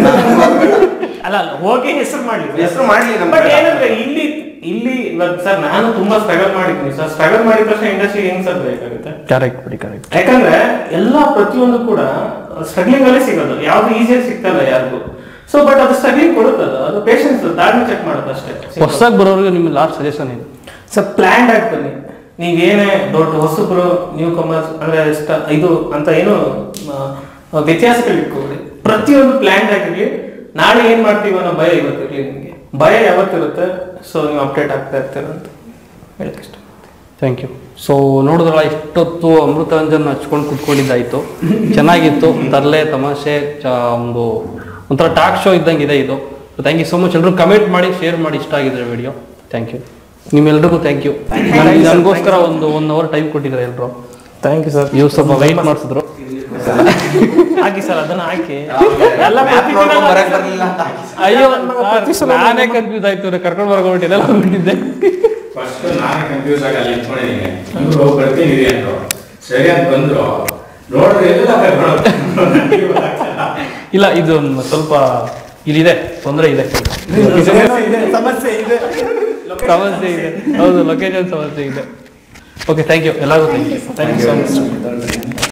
Speaker 5: ಅಲ್ಲ ಅಲ್ಲ ಹೋಗಿ ಹೆಸರು ಮಾಡ್ಲಿ
Speaker 1: ಹೆಸ್ರು ಮಾಡ್ಲಿ ನಮ್ಗೆ
Speaker 5: ಬಟ್
Speaker 1: ಬೇಡ.
Speaker 5: ಏನಂದ್ರೆ ಇಲ್ಲಿ ಇಲ್ಲಿ ಇವಾಗ ಸರ್ ನಾನು ತುಂಬಾ ಸ್ಟ್ರಗಲ್ ಮಾಡಿದ್ದೀನಿ ಸರ್ ಸ್ಟ್ರಗಲ್ ಮಾಡಿದ ತಕ್ಷಣ ಇಂಡಸ್ಟ್ರಿ ಹೆಂಗ್ ಸರ್ ಬೇಕಾಗುತ್ತೆ
Speaker 2: ಕರೆಕ್ಟ್ ಬಿಡಿ ಕರೆಕ್ಟ್
Speaker 5: ಯಾಕಂದ್ರೆ ಎಲ್ಲಾ ಪ್ರತಿಯೊಂದು ಕೂಡ ಸ್ಟ್ರಗ್ಲಿಂಗ್ ಅಲ್ಲೇ ಸಿಗೋದು ಯಾವ್ದು ಈಸಿಯಾಗಿ ಸಿಗ್ತಲ್ಲ ಯಾರಿಗೂ ಸೊ ಬಟ್ ಅದು ಸ್ಟ್ರಗ್ಲಿಂಗ್ ಕೊಡುತ್ತದು ಅದು ಪೇಷನ್ಸ್ ತಾಳ್ಮೆ ಚೆಕ್ ಮಾಡುತ್ತೆ ಅಷ್ಟೇ
Speaker 2: ಹೊಸದಾಗಿ ಬರೋರಿಗೆ ನಿಮ್ಮ ಲಾಸ್ಟ್ ಸಜೆಷನ್ ಏನು
Speaker 5: ಸೊ ಪ್ಲಾನ್ ಆಗಿ ಬನ್ನಿ ನೀವೇನೇ ದೊಡ್ಡ ಹೊಸಬ್ರು ನ್ಯೂ ಕಮರ್ಸ್ ಅಂದ್ರೆ sta- ಇದು ಅಂತ ಏನು ಆ, ವ್ಯತ್ಯಾಸಗಳು ಇಟ್ಕೊಬಿಡಿ ಪ್ರತಿಯೊಂದು ಪ್ಲಾನ್ ಆಗಿರ್ಲಿ ನಾಳೆ ಏನ್ ಮಾಡ್ತೀವಿ ಅನ್ನೋ ಭಯ ಇವತ್ತಿರ್ಲಿ ನಿಮ್ಗೆ ಭಯ ಯಾವತ್ತಿರುತ್ತೆ ಸೊ ನೀವು ಅಪ್ಡೇಟ್ ಆಗ್ತಾ ಇರ್ತೀರ ಅಂತ ಹೇಳಕ್ ಇಷ್ಟ
Speaker 2: ಥ್ಯಾಂಕ್ ಯು ಸೊ ನೋಡಿದ್ರಲ್ಲ ಇಷ್ಟೊತ್ತು ಅಮೃತಾಂಜನ್ ಹಚ್ಕೊಂಡು ಕುತ್ಕೊಂಡಿದ್ದಾಯ್ತು ಚೆನ್ನಾಗಿತ್ತು ತರಲೆ ತಮಾಷೆ ಚ- ಒಂದು ಒಂಥರ ಟಾಕ್ ಶೋ ಇದ್ದಂಗೆ ಇದೆ ಇದು ಥ್ಯಾಂಕ್ ಯು ಸೊ ಮಚ್ ಎಲ್ಲರೂ ಕಮೆಂಟ್ ಮಾಡಿ ಶೇರ್ ಮಾಡಿ ಇಷ್ಟ ಆಗಿದ್ರೆ ವಿಡಿಯೋ ಥ್ಯಾಂಕ್ ಯು ನಿಮ್ಮೆಲ್ರಿಗೂ ಥ್ಯಾಂಕ್ ಯು ನನಗೋಸ್ಕರ ಒಂದು ಒನ್ ಅವರ್ ಟೈಮ್ ಕೊಟ್ಟಿದ್ದಾರೆ ಎಲ್ಲರೂ
Speaker 5: ಥ್ಯಾಂಕ್ ಯು ಸರ್
Speaker 2: ಇವ್ರು ಸ್ವಲ್ಪ ವೆಯ್ಟ್ ಮಾಡಿಸಿದ್ರು
Speaker 5: ಹಾಕಿ ಸರ್ ಅದನ್ನ ಹಾಕಿ ಎಲ್ಲ
Speaker 1: Map ನೋಡ್ಕೊಂಡ್ ಬರಕ್ ಬರ್ಲಿಲ್ಲ ಅಂತ ಹಾಕಿ ಸರ್.
Speaker 2: ಅಯ್ಯೋ sir, ನಾನೇ ಕನ್ಫ್ಯೂಸ್ ಆಯ್ತು ಕರ್ಕೊಂಡು ಬರ್ಕೊಂಡು ಎಲ್ಲ ಹೋಗ್ಬಿಟ್ಟಿದ್ದೆ
Speaker 8: ಫಸ್ಟ್ ನಾನು ಕನ್ಫ್ಯೂಸ್ ಆಗಿ ಅಲ್ಲಿ ಇಟ್ಕೊಂಡಿದ್ದೀನಿ ಇವ್ರು ಬರ್ತೀನಿ ಇರಿ ಅಂದ್ರು ಸರಿ ಅಂತ ಬಂದ್ರು ನೋಡ್ರಿ ಎಲ್ಲ ಕರ್ಕೊಂಡು
Speaker 2: ಇಲ್ಲ ಇದು ಒಂದು ಸ್ವಲ್ಪ ಇಲ್ಲಿದೆ ತೊಂದರೆ ಇದೆ
Speaker 3: ಸಮಸ್ಯೆ ಇದೆ
Speaker 2: ಸಮಸ್ಯೆ ಇದೆ ಹೌದು ಲೊಕೇಶನ್ ಸಮಸ್ಯೆ ಇದೆ ಓಕೆ ಥ್ಯಾಂಕ್ ಯು ಎಲ್ಲರಿಗೂ thank you
Speaker 5: thank you so much